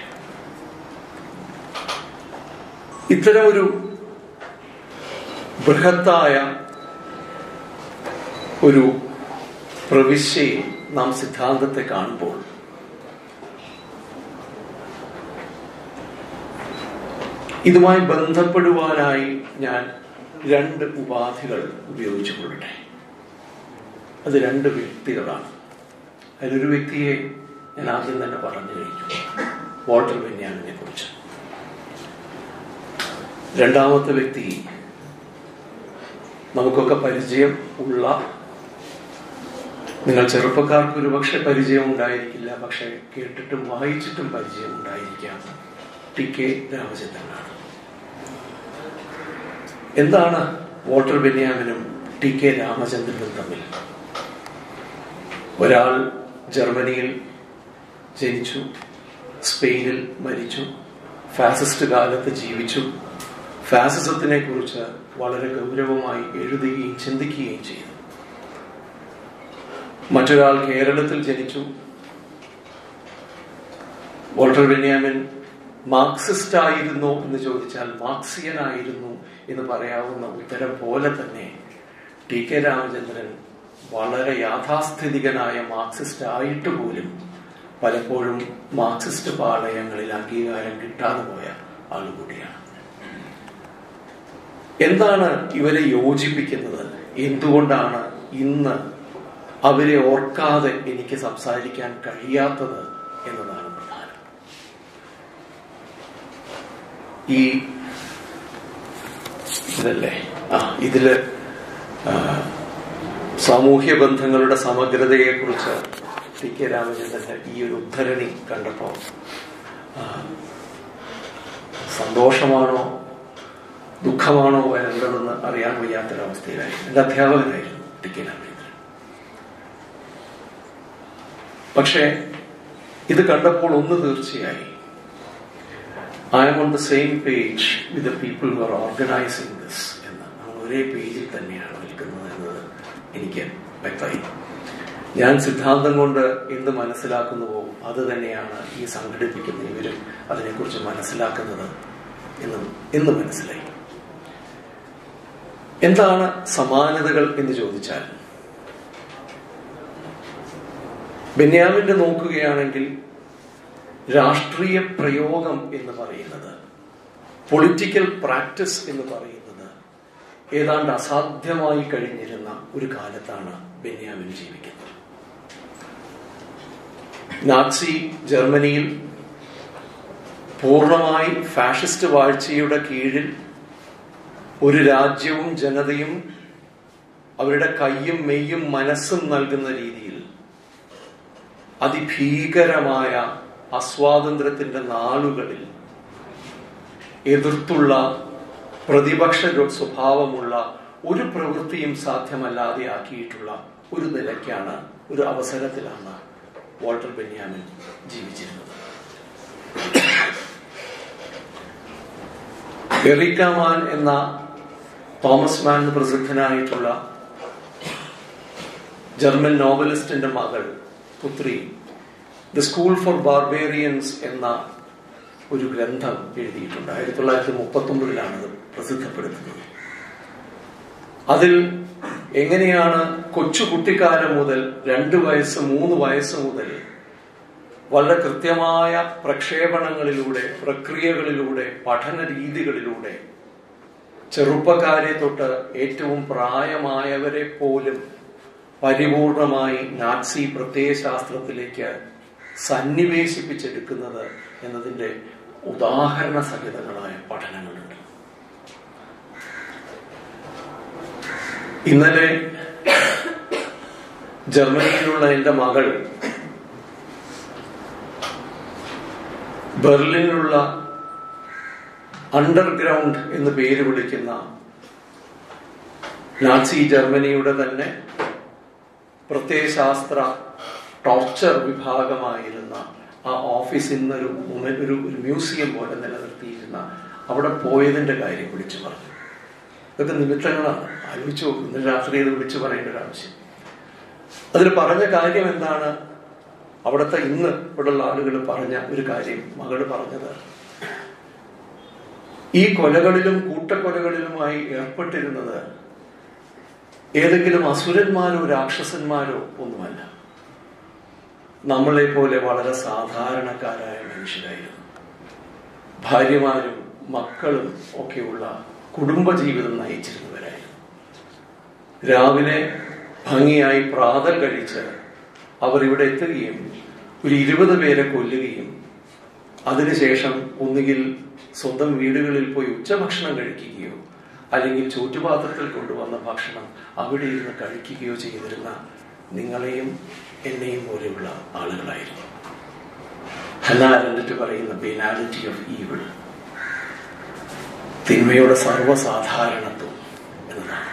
ഇത്തരം ഒരു ബൃഹത്തായ ഒരു പ്രവിശ്യയിൽ നാം സിദ്ധാന്തത്തെ കാണുമ്പോൾ ഇതുമായി ബന്ധപ്പെടുവാനായി ഞാൻ രണ്ട് ഉപാധികൾ ഉപയോഗിച്ചു കൊള്ളട്ടെ അത് രണ്ട് വ്യക്തികളാണ് അതിലൊരു വ്യക്തിയെ ഞാൻ ആദ്യം തന്നെ പറഞ്ഞു കഴിഞ്ഞു വാട്ടർ ബെന്യാമിനെ കുറിച്ച് രണ്ടാമത്തെ വ്യക്തി നമുക്കൊക്കെ പരിചയം ഉള്ള നിങ്ങൾ ചെറുപ്പക്കാർക്ക് ഒരുപക്ഷെ പരിചയം ഉണ്ടായിരിക്കില്ല പക്ഷെ കേട്ടിട്ടും വായിച്ചിട്ടും പരിചയം ഉണ്ടായിരിക്കാം ടി കെ രാമചന്ദ്രനാണ് എന്താണ് വാട്ടർ ബെന്യാമിനും ടി കെ രാമചന്ദ്രനും തമ്മിൽ ഒരാൾ ജർമ്മനിയിൽ ജനിച്ചു സ്പെയിനിൽ മരിച്ചു ഫാസിസ്റ്റ് കാലത്ത് ജീവിച്ചു ഫാസിസത്തിനെ കുറിച്ച് വളരെ ഗൗരവമായി എഴുതുകയും ചിന്തിക്കുകയും ചെയ്തു മറ്റൊരാൾ കേരളത്തിൽ ജനിച്ചു വോൾട്ടർ ബെന്യാമിൻ മാർക്സിസ്റ്റ് ആയിരുന്നോ എന്ന് ചോദിച്ചാൽ മാർക്സിയനായിരുന്നു എന്ന് പറയാവുന്ന ഉത്തരം പോലെ തന്നെ ടി കെ രാമചന്ദ്രൻ വളരെ യാഥാസ്ഥിതികനായ മാർക്സിസ്റ്റ് ആയിട്ട് പോലും പലപ്പോഴും മാർക്സിസ്റ്റ് പാളയങ്ങളിൽ അംഗീകാരം കിട്ടാതെ പോയ ആളുകൂടിയാണ് എന്താണ് ഇവരെ യോജിപ്പിക്കുന്നത് എന്തുകൊണ്ടാണ് ഇന്ന് അവരെ ഓർക്കാതെ എനിക്ക് സംസാരിക്കാൻ കഴിയാത്തത് എന്നതാണ് പ്രധാനം ഈ ഇതല്ലേ ആ ഇതില് സാമൂഹ്യ ബന്ധങ്ങളുടെ സമഗ്രതയെ കുറിച്ച് ടി കെ രാമചന്ദ്രന്റെ ഈ ഒരു ഉദ്ധരണി കണ്ടപ്പോ സന്തോഷമാണോ ദുഃഖമാണോ വരേണ്ടതെന്ന് അറിയാൻ വയ്യാത്തൊരവസ്ഥയിലായിരുന്നു എന്റെ അധ്യാപകനായിരുന്നു ടി കെ രാമചന്ദ്രൻ പക്ഷേ ഇത് കണ്ടപ്പോൾ ഒന്ന് തീർച്ചയായി I'm on the same page with the people who are organizing this എന്ന് നമ്മൾ ഒരേ പേജിൽ തന്നെയാണ് നിൽക്കുന്നത് എന്നത് എനിക്ക് വ്യക്തമായി ഞാൻ സിദ്ധാന്തം കൊണ്ട് എന്ത് മനസ്സിലാക്കുന്നുവോ അത് തന്നെയാണ് ഈ സംഘടിപ്പിക്കുന്ന ഇവരും അതിനെക്കുറിച്ച് മനസ്സിലാക്കുന്നത് എന്ന് എന്ന് മനസ്സിലായി എന്താണ് സമാനതകൾ എന്ന് ചോദിച്ചാൽ ബെന്യാമിന്റെ നോക്കുകയാണെങ്കിൽ രാഷ്ട്രീയ പ്രയോഗം എന്ന് പറയുന്നത് പൊളിറ്റിക്കൽ പ്രാക്ടീസ് എന്ന് പറയുന്നത് ഏതാണ്ട് അസാധ്യമായി കഴിഞ്ഞിരുന്ന ഒരു കാലത്താണ് ബെന്യാമിൻ ജീവിക്കുന്നത് നാസി ജർമ്മനിയിൽ പൂർണ്ണമായി ഫാഷിസ്റ്റ് വാഴ്ചയുടെ കീഴിൽ ഒരു രാജ്യവും ജനതയും അവരുടെ കയ്യും മെയ്യും മനസ്സും നൽകുന്ന രീതിയിൽ അതിഭീകരമായ അസ്വാതന്ത്ര്യത്തിന്റെ നാളുകളിൽ എതിർത്തുള്ള പ്രതിപക്ഷ സ്വഭാവമുള്ള ഒരു പ്രവൃത്തിയും സാധ്യമല്ലാതെ ആക്കിയിട്ടുള്ള ഒരു നിലയ്ക്കാണ് ഒരു അവസരത്തിലാണ് വാൾട്ടർ ബെന്യാമിൻ ജീവിച്ചിരുന്നത് എറിക്കാമാൻ എന്ന തോമസ് മാൻ പ്രസിദ്ധനായിട്ടുള്ള ജർമ്മൻ നോവലിസ്റ്റിന്റെ മകൾ പുത്രി ദ സ്കൂൾ ഫോർ ബാർബേറിയൻസ് എന്ന ഒരു ഗ്രന്ഥം എഴുതിയിട്ടുണ്ട് ആയിരത്തി തൊള്ളായിരത്തി മുപ്പത്തി ഒമ്പതിലാണ് അത് പ്രസിദ്ധപ്പെടുത്തുന്നത് അതിൽ എങ്ങനെയാണ് കൊച്ചു കുട്ടിക്കാലം മുതൽ രണ്ട് വയസ്സ് മൂന്ന് വയസ്സ് മുതൽ വളരെ കൃത്യമായ പ്രക്ഷേപണങ്ങളിലൂടെ പ്രക്രിയകളിലൂടെ പഠന രീതികളിലൂടെ ചെറുപ്പക്കാരെ തൊട്ട് ഏറ്റവും പ്രായമായവരെ പോലും പരിപൂർണമായി നാസി പ്രത്യയശാസ്ത്രത്തിലേക്ക് സന്നിവേശിപ്പിച്ചെടുക്കുന്നത് എന്നതിന്റെ ഉദാഹരണ സഹിതങ്ങളായ പഠനങ്ങളുണ്ട് ഇന്നലെ ജർമ്മനിയിലുള്ള എന്റെ മകൾ ബെർലിനിലുള്ള അണ്ടർഗ്രൗണ്ട് എന്ന് പേര് വിളിക്കുന്ന നാസി ജർമ്മനിയുടെ തന്നെ പ്രത്യയശാസ്ത്ര ടോർച്ചർ വിഭാഗമായിരുന്ന ആ ഓഫീസ് ഇന്നൊരു ഒരു ഒരു മ്യൂസിയം പോലെ നിലനിർത്തിയിരുന്ന അവിടെ പോയതിന്റെ കാര്യം വിളിച്ചു പറഞ്ഞു ഇതൊക്കെ നിമിത്തങ്ങളാണ് ആലോചിച്ചു നോക്കും ഇന്ന് രാത്രി ഇത് വിളിച്ചു പറയേണ്ട ഒരു ആവശ്യം അതിൽ പറഞ്ഞ കാര്യം എന്താണ് അവിടുത്തെ ഇന്ന് ഇവിടെയുള്ള ആളുകൾ പറഞ്ഞ ഒരു കാര്യം മകള് പറഞ്ഞത് ഈ കൊലകളിലും കൂട്ടക്കൊലകളിലുമായി ഏർപ്പെട്ടിരുന്നത് ഏതെങ്കിലും അസുരന്മാരോ രാക്ഷസന്മാരോ ഒന്നുമല്ല നമ്മളെ പോലെ വളരെ സാധാരണക്കാരായ മനുഷ്യരായിരുന്നു ഭാര്യമാരും മക്കളും ഒക്കെയുള്ള കുടുംബജീവിതം നയിച്ചിരുന്നവരായിരുന്നു രാവിലെ ഭംഗിയായി പ്രാതൽ കഴിച്ച് അവർ ഇവിടെ എത്തുകയും ഒരു ഇരുപത് പേരെ കൊല്ലുകയും അതിനുശേഷം ഒന്നുകിൽ സ്വന്തം വീടുകളിൽ പോയി ഉച്ചഭക്ഷണം കഴിക്കുകയോ അല്ലെങ്കിൽ ചൂറ്റുപാത്രത്തിൽ കൊണ്ടുവന്ന ഭക്ഷണം അവിടെ ഇരുന്ന് കഴിക്കുകയോ ചെയ്തിരുന്ന നിങ്ങളെയും എന്നെയും പോലെയുള്ള ആളുകളായിരുന്നു ഹന്നാരണ്ടിട്ട് പറയുന്ന ബിനാലിറ്റി ഓഫ് ഈവിൾ തിന്മയുടെ സർവ്വസാധാരണത്വം എന്നതാണ്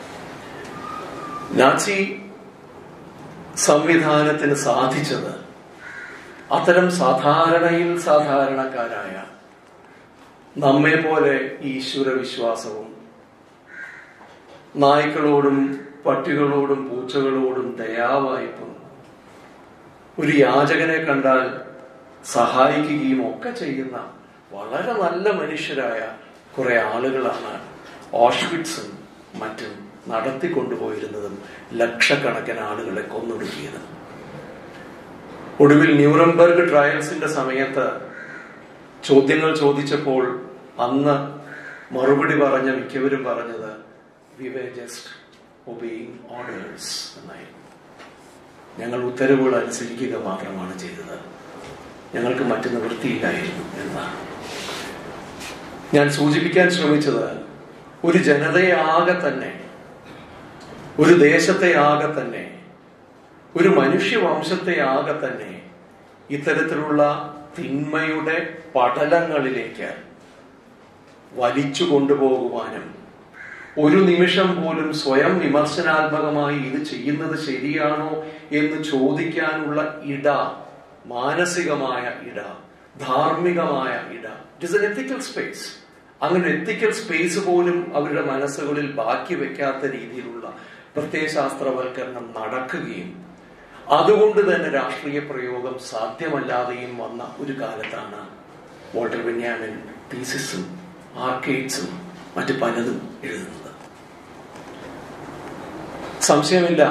നാസി സംവിധാനത്തിന് സാധിച്ചത് അത്തരം സാധാരണയിൽ സാധാരണക്കാരായ നമ്മെ പോലെ ഈശ്വര വിശ്വാസവും നായ്ക്കളോടും പട്ടികളോടും പൂച്ചകളോടും ദയാവായ്പും ഒരു യാചകനെ കണ്ടാൽ സഹായിക്കുകയും ഒക്കെ ചെയ്യുന്ന വളരെ നല്ല മനുഷ്യരായ കുറെ ആളുകളാണ് ഓഷ്വിറ്റ്സും മറ്റും നടത്തിക്കൊണ്ടുപോയിരുന്നതും ലക്ഷക്കണക്കിന് ആളുകളെ കൊന്നൊടുക്കിയതും ഒടുവിൽ ന്യൂറംബർഗ് ട്രയൽസിന്റെ സമയത്ത് ചോദ്യങ്ങൾ ചോദിച്ചപ്പോൾ അന്ന് മറുപടി പറഞ്ഞ മിക്കവരും പറഞ്ഞത് we were just obeying orders എന്നായിരുന്നു ഞങ്ങൾ ഉത്തരവുകൾ അനുസരിക്കുക മാത്രമാണ് ചെയ്തത് ഞങ്ങൾക്ക് മറ്റു നിവൃത്തിയില്ലായിരുന്നു എന്നാണ് ഞാൻ സൂചിപ്പിക്കാൻ ശ്രമിച്ചത് ഒരു ജനതയെ ആകെ തന്നെ ഒരു ദേശത്തെ ആകെ തന്നെ ഒരു മനുഷ്യവംശത്തെ ആകെ തന്നെ ഇത്തരത്തിലുള്ള തിന്മയുടെ പടലങ്ങളിലേക്ക് വലിച്ചു കൊണ്ടുപോകുവാനും ഒരു നിമിഷം പോലും സ്വയം വിമർശനാത്മകമായി ഇത് ചെയ്യുന്നത് ശരിയാണോ എന്ന് ചോദിക്കാനുള്ള ഇട മാനസികമായ ഇട ധാർമ്മികമായ ഇട it is an ethical space അങ്ങനെ എത്തിക്കൽ സ്പേസ് പോലും അവരുടെ മനസ്സുകളിൽ ബാക്കി വെക്കാത്ത രീതിയിലുള്ള പ്രത്യയശാസ്ത്രവൽക്കരണം നടക്കുകയും അതുകൊണ്ട് തന്നെ രാഷ്ട്രീയ പ്രയോഗം സാധ്യമല്ലാതെയും വന്ന ഒരു കാലത്താണ് വോൾട്ടർ ബെന്യാമിൻ തീസിസും ആർക്കേഡ്സും മറ്റു പലതും എഴുതുന്നത് സംശയമില്ല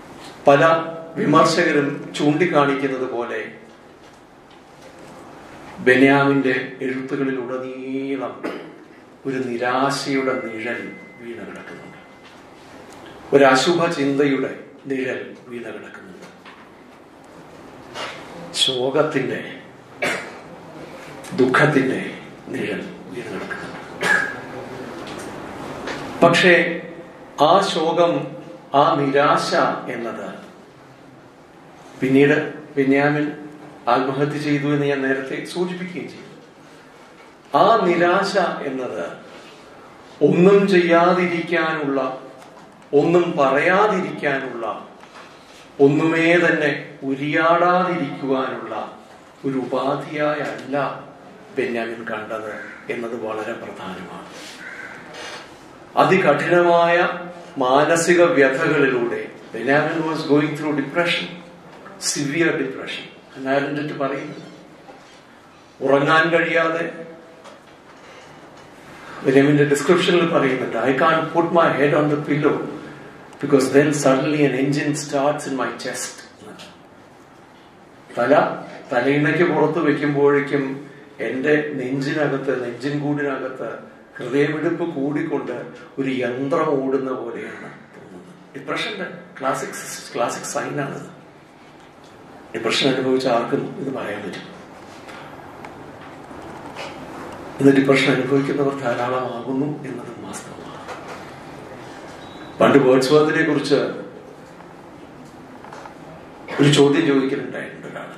പല വിമർശകരും ചൂണ്ടിക്കാണിക്കുന്നത് പോലെ ബെന്യാമിന്റെ എഴുത്തുകളിലുടനീളം ഒരു നിരാശയുടെ നിഴൽ വീണ് കിടക്കുന്നുണ്ട് ഒരു അശുഭ ചിന്തയുടെ നിഴൽ വീണ് കിടക്കുന്നുണ്ട് ശോകത്തിന്റെ ദുഃഖത്തിന്റെ നിഴൽ വീണ് കിടക്കുന്നുണ്ട് പക്ഷേ ആ ശോകം ആ നിരാശ എന്നത് പിന്നീട് ബെന്യാമിൻ ആത്മഹത്യ ചെയ്തു എന്ന് ഞാൻ നേരത്തെ സൂചിപ്പിക്കുകയും ചെയ്തു ആ നിരാശ എന്നത് ഒന്നും ചെയ്യാതിരിക്കാനുള്ള ഒന്നും പറയാതിരിക്കാനുള്ള ഒന്നുമേ തന്നെ ഉരിയാടാതിരിക്കുവാനുള്ള ഒരു ഉപാധിയായ അല്ല ബെന്യാമിൻ കണ്ടത് എന്നത് വളരെ പ്രധാനമാണ് അതികഠിനമായ മാനസിക വ്യഥകളിലൂടെ Benjamin was going through depression severe depression അനാരൻറ്റ് പറയുന്നു ഉറങ്ങാൻ കഴിയാതെ ബെന്യാമിന്റെ ഡിസ്ക്രിപ്ഷനിൽ പറയുന്നുണ്ട് I can't put my head on the pillow because then suddenly an engine starts in my chest തല തലയിണയ്ക്ക് പുറത്ത് വെക്കുമ്പോഴേക്കും എന്റെ നെഞ്ചിനകത്ത് നെഞ്ചിൻ കൂടിനകത്ത് ഹൃദയമിടിപ്പ് കൂടിക്കൊണ്ട് ഒരു യന്ത്രം ഓടുന്ന പോലെയാണ് തോന്നുന്നത് ഡിപ്രഷന്റെ ക്ലാസിക് ക്ലാസിക് സൈനാണിത് ഡിപ്രഷൻ അനുഭവിച്ച ആർക്കും ഇത് പറയാൻ പറ്റും ഇന്ന് ഡിപ്രഷൻ അനുഭവിക്കുന്നവർ ധാരാളമാകുന്നു എന്നത് വാസ്തവമാണ് പണ്ട് വേർഡ്സ്വർത്തിനെ കുറിച്ച് ഒരു ചോദ്യം ചോദിക്കലുണ്ടായിട്ടുണ്ട് ഒരാൾ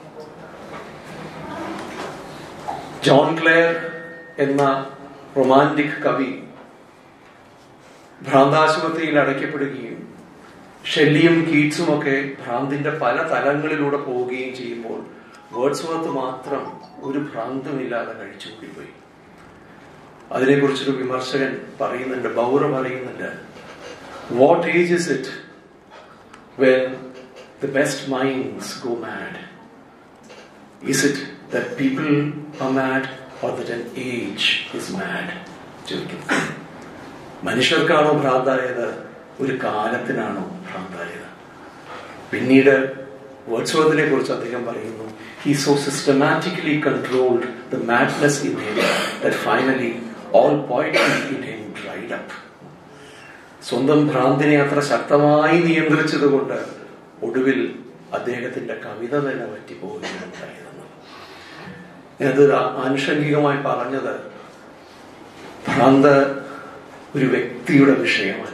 ജോൺ ക്ലെയർ എന്ന റൊമാൻറ്റിക് കവി ഭ്രാന്താശുപത്രിയിൽ അടയ്ക്കപ്പെടുകയും ഷെല്ലിയും കീറ്റ്സും ഒക്കെ ഭ്രാന്തിന്റെ പല തലങ്ങളിലൂടെ പോവുകയും ചെയ്യുമ്പോൾ വേർഡ്സ്വർത്ത് മാത്രം ഒരു ഭ്രാന്തുമില്ലാതെ കഴിച്ചുകൂടിപ്പോയി അതിനെക്കുറിച്ചൊരു വിമർശകൻ പറയുന്നുണ്ട് ബൗറ പറയുന്നുണ്ട് what age is it when the best minds go mad is it that people are mad or that an age is mad ചോദിക്കുന്നു മനുഷ്യർക്കാണോ ഭ്രാന്തായത് ഒരു കാലത്തിനാണോ ഭ്രാന്തായത് പിന്നീട് വേർഡ്സ്വർത്തിനെ കുറിച്ച് അദ്ദേഹം പറയുന്നു he so systematically controlled the madness in him that finally all poetry in him dried up. സ്വന്തം ഭ്രാന്തിനെ അത്ര ശക്തമായി നിയന്ത്രിച്ചതുകൊണ്ട് ഒടുവിൽ അദ്ദേഹത്തിന്റെ കവിത തന്നെ പറ്റിപ്പോവുകയുണ്ടായിരുന്നു ഞാനത് ആനുഷംഗികമായി പറഞ്ഞത് ഭ്രാന്ത് ഒരു വ്യക്തിയുടെ വിഷയമല്ല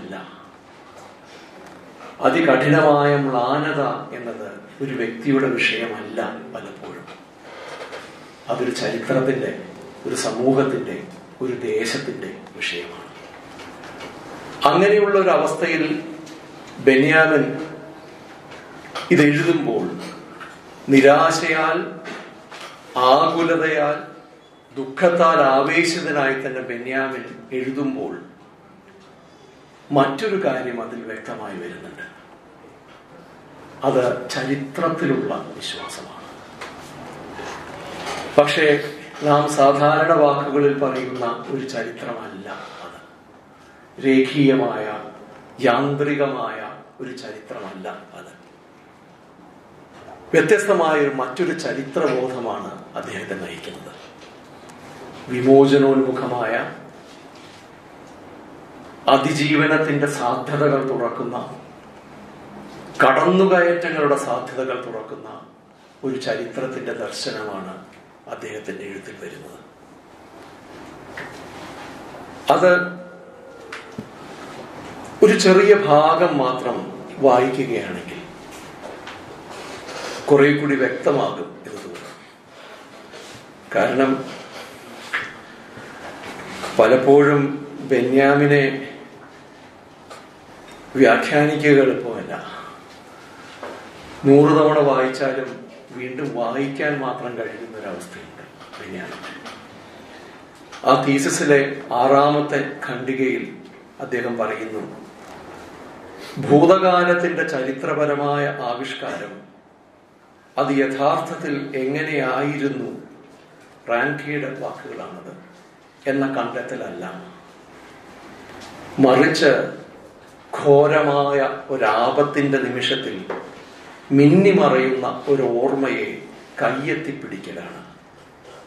അതികഠിനമായ മ്ലാനത എന്നത് ഒരു വ്യക്തിയുടെ വിഷയമല്ല പലപ്പോഴും അതൊരു ചരിത്രത്തിന്റെ ഒരു സമൂഹത്തിന്റെ ഒരു ദേശത്തിന്റെ വിഷയമാണ് അങ്ങനെയുള്ള ഒരു അവസ്ഥയിൽ ബെന്യാമൻ ഇത് എഴുതുമ്പോൾ നിരാശയാൽ ആകുലതയാൽ ദുഃഖത്താൽ ആവേശിതനായി തന്നെ ബെന്യാമിൻ എഴുതുമ്പോൾ മറ്റൊരു കാര്യം അതിൽ വ്യക്തമായി വരുന്നുണ്ട് അത് ചരിത്രത്തിലുള്ള വിശ്വാസമാണ് പക്ഷേ നാം സാധാരണ വാക്കുകളിൽ പറയുന്ന ഒരു ചരിത്രമല്ല അത് രേഖീയമായ യാന്ത്രികമായ ഒരു ചരിത്രമല്ല അത് വ്യത്യസ്തമായ ഒരു മറ്റൊരു ചരിത്രബോധമാണ് അദ്ദേഹത്തെ നയിക്കുന്നത് വിമോചനോന്മുഖമായ അതിജീവനത്തിന്റെ സാധ്യതകൾ തുറക്കുന്ന കടന്നുകയറ്റങ്ങളുടെ സാധ്യതകൾ തുറക്കുന്ന ഒരു ചരിത്രത്തിന്റെ ദർശനമാണ് അദ്ദേഹത്തിന്റെ എഴുത്തിൽ വരുന്നത് അത് ഒരു ചെറിയ ഭാഗം മാത്രം വായിക്കുകയാണെങ്കിൽ കുറെ കൂടി വ്യക്തമാകും എന്ന് തോന്നുന്നു കാരണം പലപ്പോഴും ബെന്യാമിനെ വ്യാഖ്യാനിക്കുക എളുപ്പമല്ല നൂറ് തവണ വായിച്ചാലും വീണ്ടും വായിക്കാൻ മാത്രം കഴിയുന്ന ഒരവസ്ഥയുണ്ട് ബെന്യാമിന് ആ തീസസിലെ ആറാമത്തെ ഖണ്ഡികയിൽ അദ്ദേഹം പറയുന്നു ഭൂതകാലത്തിന്റെ ചരിത്രപരമായ ആവിഷ്കാരം അത് യഥാർത്ഥത്തിൽ എങ്ങനെയായിരുന്നു റാൻകിയുടെ വാക്കുകളാണത് എന്ന കണ്ടെത്തലല്ല മറിച്ച് ഘോരമായ ഒരാപത്തിന്റെ നിമിഷത്തിൽ മിന്നിമറയുന്ന ഒരു ഓർമ്മയെ കയ്യെത്തിപ്പിടിക്കലാണ്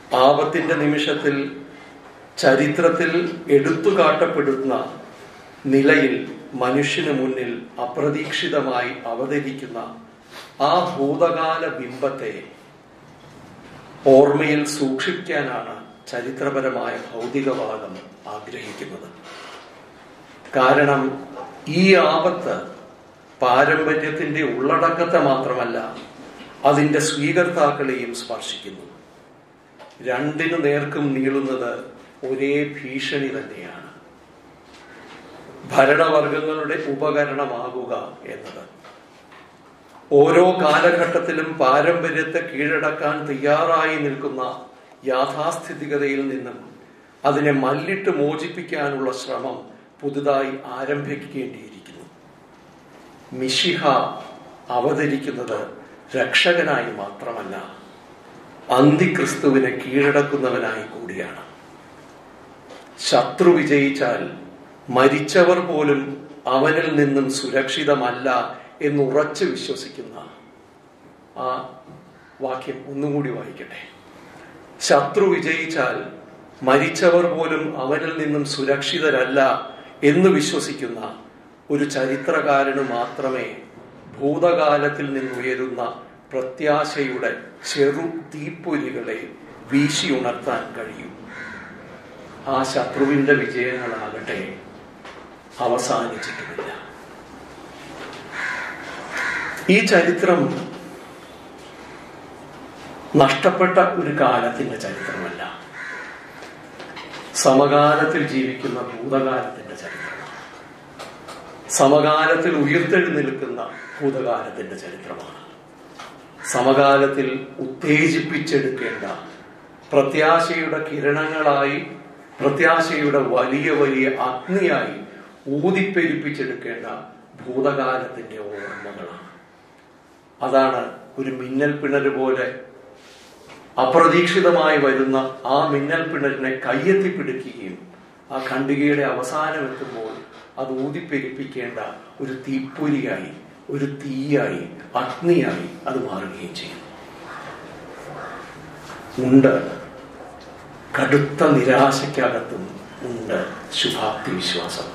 ആപത്തിന്റെ നിമിഷത്തിൽ ചരിത്രത്തിൽ എടുത്തു കാട്ടപ്പെടുന്ന നിലയിൽ മനുഷ്യന് മുന്നിൽ അപ്രതീക്ഷിതമായി അവതരിക്കുന്ന ആ ഭൂതകാല ബിംബത്തെ ഓർമ്മയിൽ സൂക്ഷിക്കാനാണ് ചരിത്രപരമായ ഭൗതികവാദം ആഗ്രഹിക്കുന്നത് കാരണം ഈ ആപത്ത് പാരമ്പര്യത്തിന്റെ ഉള്ളടക്കത്തെ മാത്രമല്ല അതിന്റെ സ്വീകർത്താക്കളെയും സ്പർശിക്കുന്നു രണ്ടിനു നേർക്കും നീളുന്നത് ഒരേ ഭീഷണി തന്നെയാണ് ഭരണവർഗങ്ങളുടെ ഉപകരണമാകുക എന്നത് ഓരോ കാലഘട്ടത്തിലും പാരമ്പര്യത്തെ കീഴടക്കാൻ തയ്യാറായി നിൽക്കുന്ന യാഥാസ്ഥിതികതയിൽ നിന്നും അതിനെ മല്ലിട്ട് മോചിപ്പിക്കാനുള്ള ശ്രമം പുതുതായി ആരംഭിക്കേണ്ടിയിരിക്കുന്നു മിഷിഹ അവതരിക്കുന്നത് രക്ഷകനായി മാത്രമല്ല അന്തിക്രിസ്തുവിനെ കീഴടക്കുന്നവനായി കൂടിയാണ് ശത്രു വിജയിച്ചാൽ മരിച്ചവർ പോലും അവനിൽ നിന്നും സുരക്ഷിതമല്ല എന്ന് ഉറച്ചു വിശ്വസിക്കുന്ന ആ വാക്യം ഒന്നുകൂടി വായിക്കട്ടെ ശത്രു വിജയിച്ചാൽ മരിച്ചവർ പോലും അവനിൽ നിന്നും സുരക്ഷിതരല്ല എന്ന് വിശ്വസിക്കുന്ന ഒരു ചരിത്രകാരന് മാത്രമേ ഭൂതകാലത്തിൽ നിന്നുയരുന്ന പ്രത്യാശയുടെ ചെറു തീപ്പൊരികളെ വീശിയുണർത്താൻ കഴിയും ആ ശത്രുവിന്റെ വിജയങ്ങളാകട്ടെ അവസാനിച്ചിട്ടുമില്ല ഈ ചരിത്രം നഷ്ടപ്പെട്ട ഒരു കാലത്തിന്റെ ചരിത്രമല്ല സമകാലത്തിൽ ജീവിക്കുന്ന ഭൂതകാലത്തിന്റെ ചരിത്രമാണ് സമകാലത്തിൽ ഉയർത്തെഴുന്നേൽക്കുന്ന ഭൂതകാലത്തിന്റെ ചരിത്രമാണ് സമകാലത്തിൽ ഉത്തേജിപ്പിച്ചെടുക്കേണ്ട പ്രത്യാശയുടെ കിരണങ്ങളായി പ്രത്യാശയുടെ വലിയ വലിയ അഗ്നിയായി ഊതിപ്പെരിപ്പിച്ചെടുക്കേണ്ട ഭൂതകാലത്തിന്റെ ഓർമ്മകളാണ് അതാണ് ഒരു മിന്നൽ പിണര് പോലെ അപ്രതീക്ഷിതമായി വരുന്ന ആ മിന്നൽ പിണരിനെ കയ്യെത്തിപ്പിടിക്കുകയും ആ ഖണ്ഡികയുടെ അവസാനം എത്തുമ്പോൾ അത് ഊതിപ്പെരിപ്പിക്കേണ്ട ഒരു തീപ്പൊരിയായി ഒരു തീയായി അഗ്നിയായി അത് മാറുകയും ചെയ്യും ഉണ്ട് കടുത്ത നിരാശയ്ക്കകത്തും ഉണ്ട് ശുഭാപ്തി വിശ്വാസം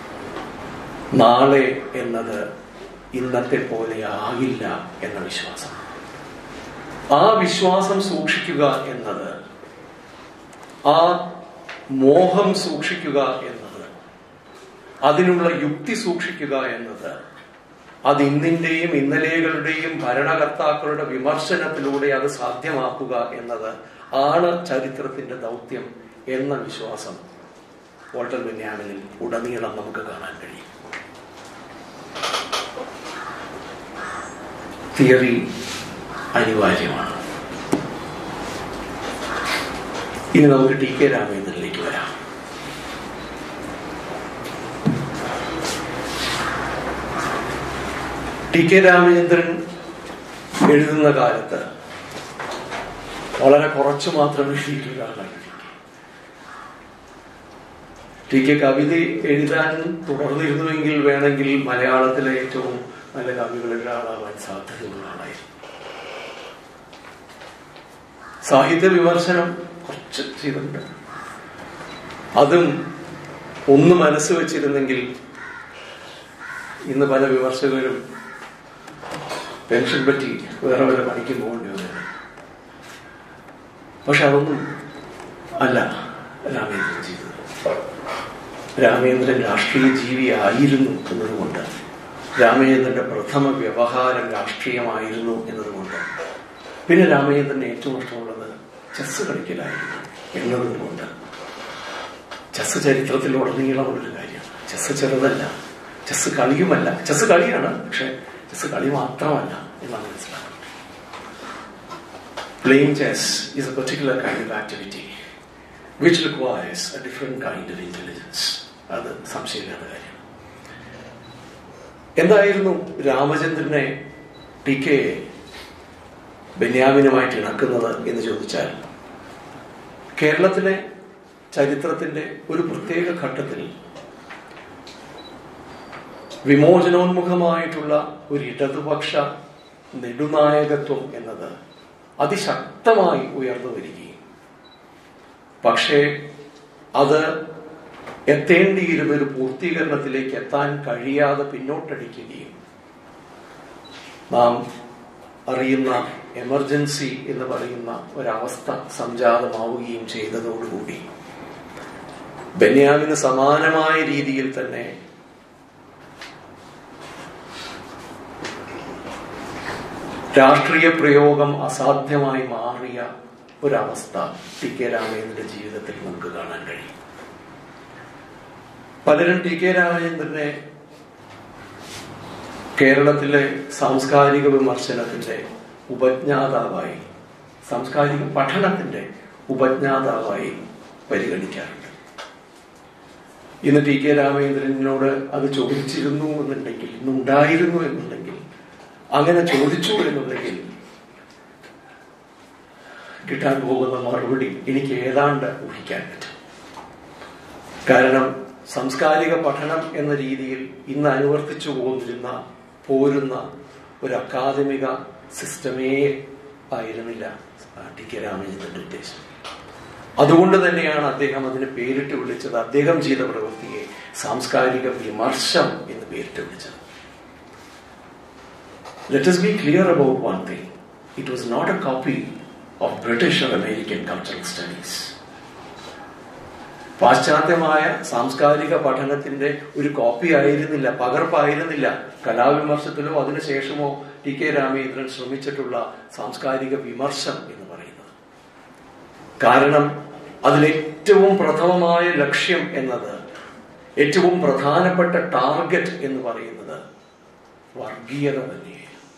നാളെ എന്നത് ഇന്നത്തെ പോലെ ആകില്ല എന്ന വിശ്വാസം ആ വിശ്വാസം സൂക്ഷിക്കുക എന്നത് ആ മോഹം സൂക്ഷിക്കുക എന്നത് അതിനുള്ള യുക്തി സൂക്ഷിക്കുക എന്നത് അത് ഇന്നിന്റെയും ഇന്നലെകളുടെയും ഭരണകർത്താക്കളുടെ വിമർശനത്തിലൂടെ അത് സാധ്യമാക്കുക എന്നത് ആണ് ചരിത്രത്തിന്റെ ദൗത്യം എന്ന വിശ്വാസം വോൾട്ടർ ബെന്യാമിനിൽ ഉടനീളം നമുക്ക് കാണാൻ കഴിയും തിയറി അനിവാര്യമാണ് ഇനി നമുക്ക് ടി കെ രാമേന്ദ്രനിലേക്ക് വരാം ടി കെ രാമചന്ദ്രൻ എഴുതുന്ന കാലത്ത് വളരെ കുറച്ചു മാത്രം എഴുതിയിട്ടുള്ള ആളാണ് ടി കെ കവിത എഴുതാൻ തുടർന്നിരുന്നുവെങ്കിൽ വേണമെങ്കിൽ മലയാളത്തിലെ ഏറ്റവും നല്ല കവികളിൽ ഒരാളാവാൻ സാധ്യതയുള്ള ആളായിരുന്നു സാഹിത്യ വിമർശനം കുറച്ച് ചെയ്തിട്ടുണ്ട് അതും ഒന്ന് മനസ്സ് വെച്ചിരുന്നെങ്കിൽ ഇന്ന് പല വിമർശകരും പെൻഷൻ പറ്റി വേറെ വല്ല പണിക്ക് പോകേണ്ടി വരും പക്ഷെ അതൊന്നും അല്ല രാമേന്ദ്രൻ ചെയ്തത് രാമേന്ദ്രൻ രാഷ്ട്രീയ ജീവിയായിരുന്നു എന്നതുകൊണ്ട് രാമചന്ദ്രന്റെ പ്രഥമ വ്യവഹാരം രാഷ്ട്രീയമായിരുന്നു എന്നതുകൊണ്ട് പിന്നെ രാമചന്ദ്രന് ഏറ്റവും ഇഷ്ടമുള്ളത് ചെസ് കളിക്കലായിരുന്നു എന്നതുകൊണ്ട് ചെസ് ചരിത്രത്തിൽ ഉടനീളമുള്ളൊരു കാര്യമാണ് ചെസ് ചെറുതല്ല ചെസ് കളിയുമല്ല ചെസ് കളിയാണ് പക്ഷെ ചെസ് കളി മാത്രമല്ല എന്നാണ് മനസ്സിലാക്കുന്നത് Playing chess is a particular kind of activity which requires a different kind of intelligence. അത് സംശയമില്ലാത്ത കാര്യം എന്തായിരുന്നു രാമചന്ദ്രനെ ടി കെ ബെന്യാമിനുമായിട്ട് ഇണക്കുന്നത് എന്ന് ചോദിച്ചാൽ കേരളത്തിലെ ചരിത്രത്തിന്റെ ഒരു പ്രത്യേക ഘട്ടത്തിൽ വിമോചനോന്മുഖമായിട്ടുള്ള ഒരു ഇടതുപക്ഷ നെടുനായകത്വം എന്നത് അതിശക്തമായി ഉയർന്നു വരികയും പക്ഷേ അത് എത്തേണ്ടിയിരുന്ന ഒരു പൂർത്തീകരണത്തിലേക്ക് എത്താൻ കഴിയാതെ പിന്നോട്ടടിക്കുകയും നാം അറിയുന്ന എമർജൻസി എന്ന് പറയുന്ന ഒരവസ്ഥ സംജാതമാവുകയും ചെയ്തതോടുകൂടി ബെന്യാമിന് സമാനമായ രീതിയിൽ തന്നെ രാഷ്ട്രീയ പ്രയോഗം അസാധ്യമായി മാറിയ ഒരവസ്ഥ ടി കെ രാമചന്ദ്രന്റെ ജീവിതത്തിൽ നമുക്ക് കാണാൻ കഴിയും പലരും ടി കെ രാമചന്ദ്രനെ കേരളത്തിലെ സാംസ്കാരിക വിമർശനത്തിന്റെ ഉപജ്ഞാതാവായി സാംസ്കാരിക പഠനത്തിന്റെ ഉപജ്ഞാതാവായി പരിഗണിക്കാറുണ്ട് ഇന്ന് ടി കെ രാമചന്ദ്രനോട് അത് ചോദിച്ചിരുന്നു എന്നുണ്ടെങ്കിൽ ഇന്നുണ്ടായിരുന്നു എന്നുണ്ടെങ്കിൽ അങ്ങനെ ചോദിച്ചു എന്നുണ്ടെങ്കിൽ കിട്ടാൻ പോകുന്ന മറുപടി എനിക്ക് ഏതാണ്ട് ഊഹിക്കാൻ പറ്റും കാരണം സാംസ്കാരിക പഠനം എന്ന രീതിയിൽ ഇന്ന് അനുവർത്തിച്ചു പോന്നിരുന്ന പോരുന്ന ഒരു അക്കാദമിക സിസ്റ്റമേ ആയിരുന്നില്ല ടി കെ രാമചന്ദ്രന്റെ ഉദ്ദേശം അതുകൊണ്ട് തന്നെയാണ് അദ്ദേഹം അതിന് പേരിട്ട് വിളിച്ചത് അദ്ദേഹം ചെയ്ത പ്രവൃത്തിയെ സാംസ്കാരിക വിമർശം എന്ന് പേരിട്ട് വിളിച്ചത് let us be clear about one thing. It was not a copy of British or American cultural studies. പാശ്ചാത്യമായ സാംസ്കാരിക പഠനത്തിന്റെ ഒരു കോപ്പി ആയിരുന്നില്ല പകർപ്പായിരുന്നില്ല കലാവിമർശത്തിലോ അതിനുശേഷമോ ടി കെ രാമചന്ദ്രൻ ശ്രമിച്ചിട്ടുള്ള സാംസ്കാരിക വിമർശം എന്ന് പറയുന്നത് കാരണം അതിലേറ്റവും പ്രഥമമായ ലക്ഷ്യം എന്നത് ഏറ്റവും പ്രധാനപ്പെട്ട ടാർഗറ്റ് എന്ന് പറയുന്നത് വർഗീയത തന്നെയായിരുന്നു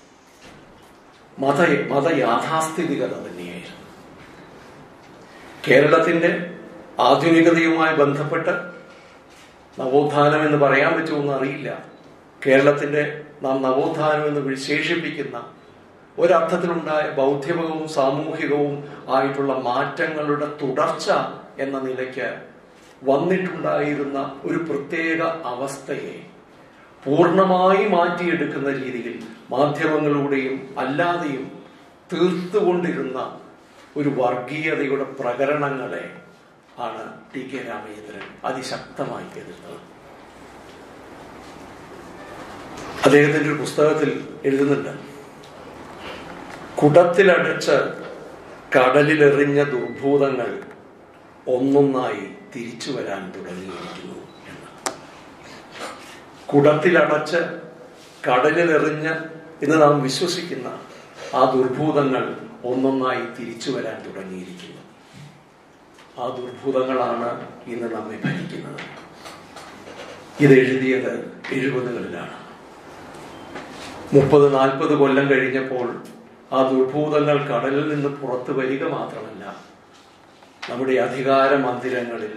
മത മതയാഥാസ്ഥിതികത തന്നെയായിരുന്നു കേരളത്തിന്റെ ആധുനികതയുമായി ബന്ധപ്പെട്ട് നവോത്ഥാനം എന്ന് പറയാൻ പറ്റുമെന്ന് അറിയില്ല കേരളത്തിന്റെ നാം നവോത്ഥാനം എന്ന് വിശേഷിപ്പിക്കുന്ന ഒരർത്ഥത്തിലുണ്ടായ ബൗദ്ധികവും സാമൂഹികവും ആയിട്ടുള്ള മാറ്റങ്ങളുടെ തുടർച്ച എന്ന നിലയ്ക്ക് വന്നിട്ടുണ്ടായിരുന്ന ഒരു പ്രത്യേക അവസ്ഥയെ പൂർണ്ണമായി മാറ്റിയെടുക്കുന്ന രീതിയിൽ മാധ്യമങ്ങളിലൂടെയും അല്ലാതെയും തീർത്തുകൊണ്ടിരുന്ന ഒരു വർഗീയതയുടെ പ്രകരണങ്ങളെ ആണ് ടി കെ രാമചന്ദ്രൻ അതിശക്തമായി എതിർത്തത് അദ്ദേഹത്തിന്റെ ഒരു പുസ്തകത്തിൽ എഴുതുന്നുണ്ട് കുടത്തിലടച്ച് കടലിലെറിഞ്ഞ ദുർഭൂതങ്ങൾ ഒന്നൊന്നായി തിരിച്ചു വരാൻ തുടങ്ങിയിരിക്കുന്നു എന്ന് കുടത്തിലടച്ച് കടലിലെറിഞ്ഞ് ഇന്ന് നാം വിശ്വസിക്കുന്ന ആ ദുർഭൂതങ്ങൾ ഒന്നൊന്നായി തിരിച്ചു വരാൻ തുടങ്ങിയിരിക്കുന്നു ആ ദുർഭൂതങ്ങളാണ് ഇന്ന് നമ്മെ ഭരിക്കുന്നത് ഇത് എഴുതിയത് എഴുപതുകളിലാണ് മുപ്പത് നാൽപ്പത് കൊല്ലം കഴിഞ്ഞപ്പോൾ ആ ദുർഭൂതങ്ങൾ കടലിൽ നിന്ന് പുറത്തു വരിക മാത്രമല്ല നമ്മുടെ അധികാര മന്ദിരങ്ങളിൽ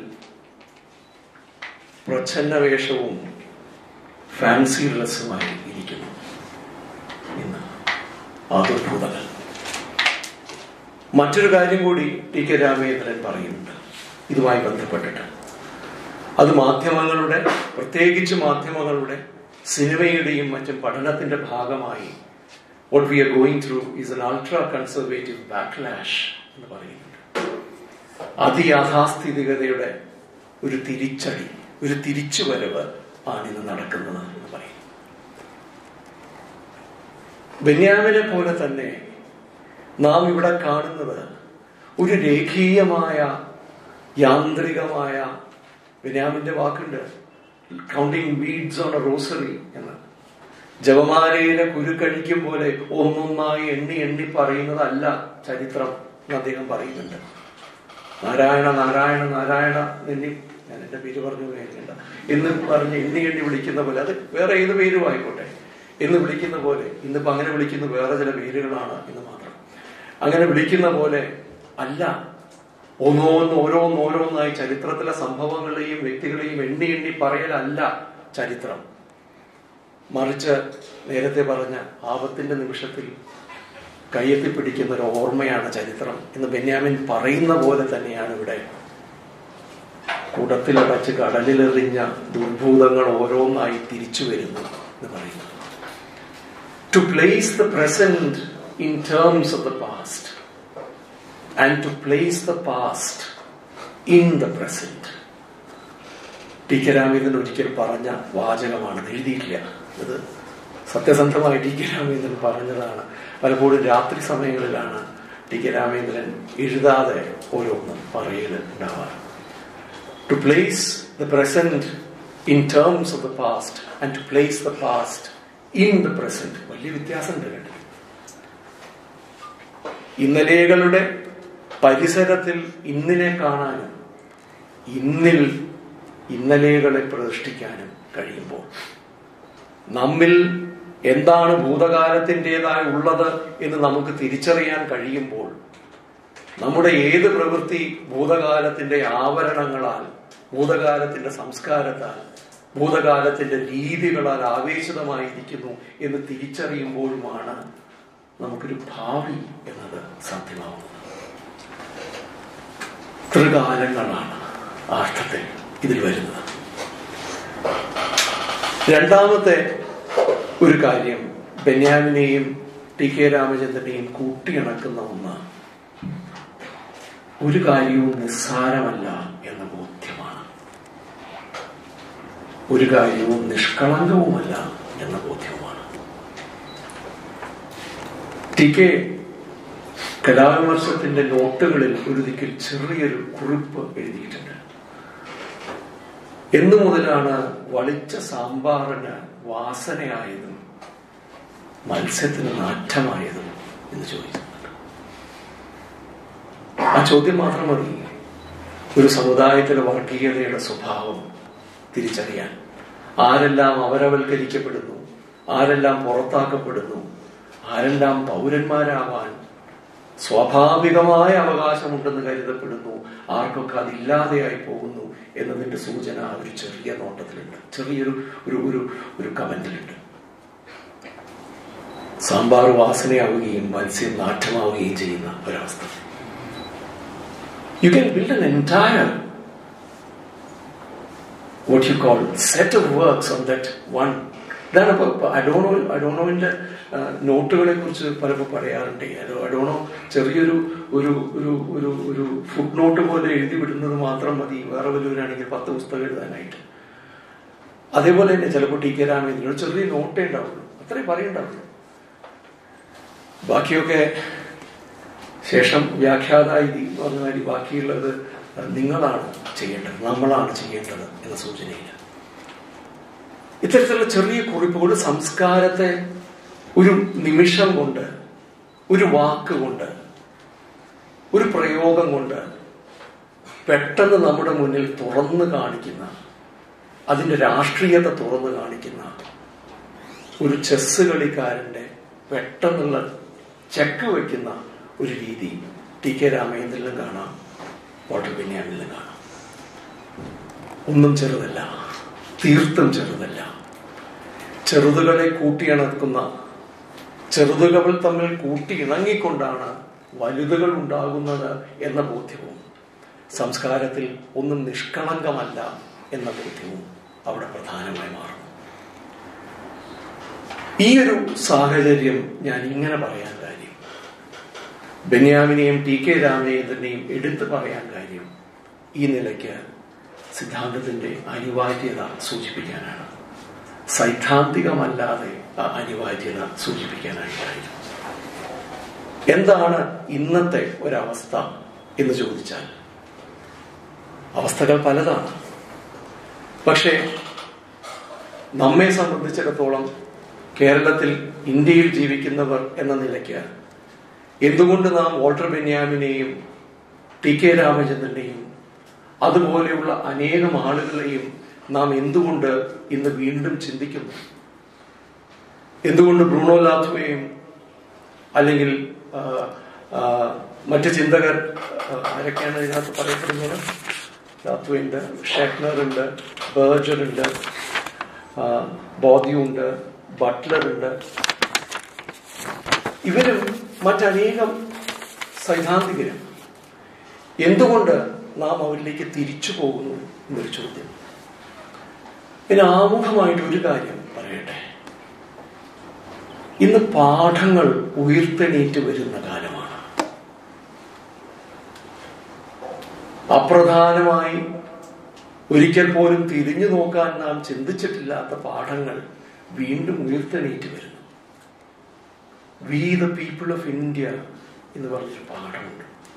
പ്രച്ഛന്ന വേഷവും ഫാൻസി ഡ്രസ്സുമായി ഇരിക്കുന്നു ഇന്ന് ആ ദുർഭൂതങ്ങൾ മറ്റൊരു കാര്യം കൂടി ടി കെ രാമചന്ദ്രൻ പറയുന്നുണ്ട് ഇതുമായി ബന്ധപ്പെട്ടിട്ട് അത് മാധ്യമങ്ങളുടെ പ്രത്യേകിച്ച് മാധ്യമങ്ങളുടെ സിനിമയുടെയും മറ്റും പഠനത്തിന്റെ ഭാഗമായി what we are going through is an ultra conservative backlash എന്ന് പറയുന്നുണ്ട് അതിയാഥാസ്ഥിതികതയുടെ ഒരു തിരിച്ചടി ഒരു തിരിച്ചുവരവ് ആണ് ഇന്ന് നടക്കുന്നത് എന്ന് പറയും ബെന്യാമിനെ പോലെ തന്നെ നാം ഇവിടെ കാണുന്നത് ഒരു രേഖീയമായ യാന്ത്രികമായ ബെന്യാമിന്റെ വാക്കുണ്ട് counting beads on a rosary എന്ന് ജപമാലയിലെ കുരുക്കഴിക്കും പോലെ ഒന്നൊന്നായി എണ്ണി എണ്ണി പറയുന്നതല്ല ചരിത്രം എന്ന് അദ്ദേഹം പറയുന്നുണ്ട് നാരായണ നാരായണ നാരായണ എണ്ണി ഞാൻ എന്റെ പേര് പറഞ്ഞു കേൾക്കണ്ട എന്ന് പറഞ്ഞ് എണ്ണി എണ്ണി വിളിക്കുന്ന പോലെ അത് വേറെ ഏത് പേരും ആയിക്കോട്ടെ എന്ന് വിളിക്കുന്ന പോലെ ഇന്നിപ്പോ അങ്ങനെ വിളിക്കുന്ന വേറെ ചില പേരുകളാണ് എന്ന് മാത്രം അങ്ങനെ വിളിക്കുന്ന പോലെ അല്ല ഓരോന്ന് ഓരോന്ന് ഓരോന്നായി ചരിത്രത്തിലെ സംഭവങ്ങളെയും വ്യക്തികളെയും എണ്ണി എണ്ണി പറയലല്ല ചരിത്രം മറിച്ച് നേരത്തെ പറഞ്ഞ ആപത്തിന്റെ നിമിഷത്തിൽ കയ്യെത്തിപ്പിടിക്കുന്ന ഒരു ഓർമ്മയാണ് ചരിത്രം എന്ന് ബെന്യാമിൻ പറയുന്ന പോലെ തന്നെയാണ് ഇവിടെ കൂടത്തിലടച്ച് കടലിലെറിഞ്ഞ ദുർഭൂതങ്ങൾ ഓരോന്നായി തിരിച്ചു വരുന്നു എന്ന് പറയുന്നു to place the present in terms of the past and to place the past in the present T K Ramachandran ഒരിക്കൽ പറഞ്ഞ വാചകമാണ് എഴുതിയിട്ടില്ല ഇത് സത്യസന്ധമായി ടി കെ രാമേന്ദ്രൻ പറഞ്ഞതാണ് പലപ്പോഴും രാത്രി സമയങ്ങളിലാണ് ടി കെ രാമേന്ദ്രൻ എഴുതാതെ ഓരോന്നും പറയൽ ഉണ്ടാവാറ് to place the present in terms of the past and to place the past in the present വലിയ വ്യത്യാസമുണ്ട് കേട്ടോ ഇന്നലെകളുടെ പരിസരത്തിൽ ഇന്നിനെ കാണാനും ഇന്നിൽ ഇന്നലെകളെ പ്രതിഷ്ഠിക്കാനും കഴിയുമ്പോൾ നമ്മിൽ എന്താണ് ഭൂതകാലത്തിൻ്റെതായി ഉള്ളത് എന്ന് നമുക്ക് തിരിച്ചറിയാൻ കഴിയുമ്പോൾ നമ്മുടെ ഏത് പ്രവൃത്തി ഭൂതകാലത്തിന്റെ ആവരണങ്ങളാൽ ഭൂതകാലത്തിന്റെ സംസ്കാരത്താൽ ഭൂതകാലത്തിന്റെ രീതികളാൽ ആവേശിതമായിരിക്കുന്നു എന്ന് തിരിച്ചറിയുമ്പോഴുമാണ് നമുക്കൊരു ഭാവി എന്നത് സാധ്യമാവുന്നത് ത്രികാലങ്ങളാണ് അർത്ഥത്തിൽ ഇതിൽ വരുന്നത് രണ്ടാമത്തെ ഒരു കാര്യം ബെന്യാമിനെയും ടി കെ രാമചന്ദ്രനെയും കൂട്ടിയിണക്കുന്ന ഒന്ന് ഒരു കാര്യവും നിസ്സാരമല്ല എന്ന ബോധ്യമാണ് ഒരു കാര്യവും നിഷ്കളങ്കവുമല്ല എന്ന ബോധ്യവുമാണ് ടി കെ കലാവിമർശത്തിന്റെ നോട്ടുകളിൽ ഒരു ദിക്കിൽ ചെറിയൊരു കുറിപ്പ് എഴുതിയിട്ടുണ്ട് എന്നു മുതലാണ് വളിച്ച സാമ്പാറിന് വാസനയായതും മത്സ്യത്തിന് നാറ്റമായതും എന്ന് ചോദിക്കുന്നുണ്ട് ആ ചോദ്യം മാത്രം മതി ഒരു സമുദായത്തിലെ വർഗീയതയുടെ സ്വഭാവം തിരിച്ചറിയാൻ ആരെല്ലാം അവരവൽക്കരിക്കപ്പെടുന്നു ആരെല്ലാം പുറത്താക്കപ്പെടുന്നു ആരെല്ലാം പൗരന്മാരാവാൻ സ്വാഭാവികമായ അവകാശമുണ്ടെന്ന് കരുതപ്പെടുന്നു ആർക്കൊക്കെ അതില്ലാതെയായി പോകുന്നു എന്നതിന്റെ സൂചന ഒരു ചെറിയ നോട്ടത്തിലുണ്ട് ചെറിയൊരു ഒരു ഒരു ഒരു കമന്റിലുണ്ട് സാമ്പാർ വാസനയാവുകയും മത്സ്യം നാറ്റമാവുകയും ചെയ്യുന്ന ഒരവസ്ഥ you can build an entire what you call set of works on that one ഇതാണ് ഇപ്പോൾ അഡോണോ അഡോണോവിന്റെ നോട്ടുകളെ കുറിച്ച് പലപ്പോൾ പറയാറുണ്ട് അഡോണോ ചെറിയൊരു ഒരു ഒരു ഒരു ഒരു ഫുഡ് നോട്ട് പോലെ എഴുതി വിടുന്നത് മാത്രം മതി വേറെ വല്ലവരാണെങ്കിൽ പത്ത് പുസ്തകം എഴുതാനായിട്ട് അതേപോലെ തന്നെ ചിലപ്പോൾ ടി കെ രാമേന്ദ്രൻ ഒരു ചെറിയ നോട്ടേ ഉണ്ടാവുള്ളൂ അത്രേ പറയണ്ടാവുള്ളൂ ബാക്കിയൊക്കെ ശേഷം വ്യാഖ്യാതായി എന്ന് പറഞ്ഞ മാതിരി ബാക്കിയുള്ളത് നിങ്ങളാണ് ചെയ്യേണ്ടത് നമ്മളാണ് ചെയ്യേണ്ടത് എന്ന സൂചനയില്ല ഇത്തരത്തിലുള്ള ചെറിയ കുറിപ്പുകൾ സംസ്കാരത്തെ ഒരു നിമിഷം കൊണ്ട് ഒരു വാക്ക് കൊണ്ട് ഒരു പ്രയോഗം കൊണ്ട് പെട്ടെന്ന് നമ്മുടെ മുന്നിൽ തുറന്നു കാണിക്കുന്ന അതിന്റെ രാഷ്ട്രീയത്തെ തുറന്നു കാണിക്കുന്ന ഒരു ചെസ് കളിക്കാരന്റെ പെട്ടെന്നുള്ള ചെക്ക് വയ്ക്കുന്ന ഒരു രീതി ടി കെ രാമേന്ദ്രനിലും കാണാം വാട്ടർ ബെന്യാമിനിലും കാണാം ഒന്നും ചെറുതല്ല തീർത്തും ചെറുതല്ല ചെറുതുകളെ കൂട്ടിയിണക്കുന്ന ചെറുതുകൾ തമ്മിൽ കൂട്ടിയിണങ്ങിക്കൊണ്ടാണ് വലുതുകൾ ഉണ്ടാകുന്നത് എന്ന ബോധ്യവും സംസ്കാരത്തിൽ ഒന്നും നിഷ്കളങ്കമല്ല എന്ന ബോധ്യവും അവിടെ പ്രധാനമായി മാറും ഈ ഒരു സാഹചര്യം ഞാൻ ഇങ്ങനെ പറയാൻ കാര്യം ബെന്യാമിനെയും ടി കെ രാമചന്ദ്രനെയും എടുത്തു പറയാൻ കാര്യം ഈ നിലയ്ക്ക് സിദ്ധാന്തത്തിന്റെ അനിവാര്യത സൂചിപ്പിക്കാനാണ് സൈദ്ധാന്തികമല്ലാതെ ആ അനിവാര്യത സൂചിപ്പിക്കാനായി കഴിയും എന്താണ് ഇന്നത്തെ ഒരവസ്ഥ എന്ന് ചോദിച്ചാൽ അവസ്ഥകൾ പലതാണ് പക്ഷേ നമ്മെ സംബന്ധിച്ചിടത്തോളം കേരളത്തിൽ ഇന്ത്യയിൽ ജീവിക്കുന്നവർ എന്ന നിലയ്ക്ക് എന്തുകൊണ്ട് നാം വോൾട്ടർ ബെന്യാമിനെയും ടി കെ രാമചന്ദ്രനെയും അതുപോലെയുള്ള അനേകം ആളുകളെയും നാം എന്തുകൊണ്ട് ഇന്ന് വീണ്ടും ചിന്തിക്കുന്നു എന്തുകൊണ്ട് ബ്രൂണോ ലാത്വയും അല്ലെങ്കിൽ മറ്റ് ചിന്തകർ ആരൊക്കെയാണ് ഇതിനകത്ത് പറയപ്പെടുന്നത് ലാത്വയുണ്ട് ഷെക്നർ ഉണ്ട് ബേർജർ ഉണ്ട് ബോധ്യുണ്ട് ബട്ട്ലർ ഉണ്ട് ഇവരും മറ്റനേകം സൈദ്ധാന്തികരും എന്തുകൊണ്ട് നാം അവരിലേക്ക് തിരിച്ചു പോകുന്നു എന്നൊരു ചോദ്യം ഇതിന് ആമുഖമായിട്ട് ഒരു കാര്യം പറയട്ടെ ഇന്ന് പാഠങ്ങൾ ഉയർത്തെണീറ്റ് വരുന്ന കാലമാണ് അപ്രധാനമായി ഒരിക്കൽ പോലും തിരിഞ്ഞു നോക്കാൻ നാം ചിന്തിച്ചിട്ടില്ലാത്ത പാഠങ്ങൾ വീണ്ടും ഉയർത്തെണീറ്റ് വരുന്നു we the people of India എന്ന് പറഞ്ഞൊരു പാഠമുണ്ട്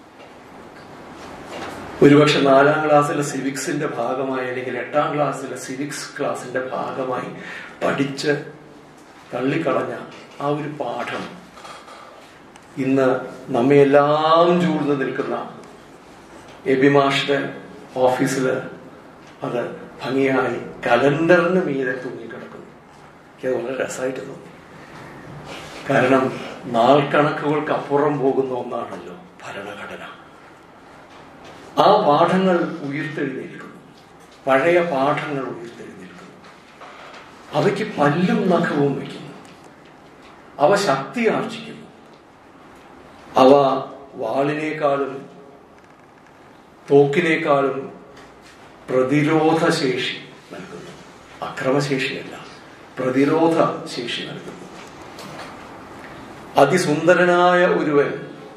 ഒരുപക്ഷെ നാലാം ക്ലാസ്സിലെ സിവിക്സിന്റെ ഭാഗമായി അല്ലെങ്കിൽ എട്ടാം ക്ലാസ്സിലെ സിവിക്സ് ക്ലാസിന്റെ ഭാഗമായി പഠിച്ച് തള്ളിക്കളഞ്ഞ ആ ഒരു പാഠം ഇന്ന് നമ്മയെല്ലാം ചൂഴ്ന്നു നിൽക്കുന്ന എബിമാഷിന്റെ ഓഫീസിൽ അത് ഭംഗിയായി കലണ്ടറിന് മീതെ തൂങ്ങിക്കിടക്കുന്നു എനിക്ക് വളരെ രസമായിട്ട് തോന്നി കാരണം നാൾക്കണക്കുകൾക്ക് അപ്പുറം പോകുന്ന ഒന്നാണല്ലോ ഭരണഘടന ആ പാഠങ്ങൾ ഉയർത്തെഴുന്നേൽക്കുന്നു പഴയ പാഠങ്ങൾ ഉയർത്തെഴുന്നേൽക്കുന്നു അവയ്ക്ക് പല്ലും നഖവും വയ്ക്കുന്നു അവ ശക്തി ആർജിക്കുന്നു അവ വാളിനേക്കാളും തോക്കിനേക്കാളും പ്രതിരോധ ശേഷി നൽകുന്നു അക്രമശേഷിയല്ല പ്രതിരോധ ശേഷി നൽകുന്നു അതിസുന്ദരനായ ഒരുവൻ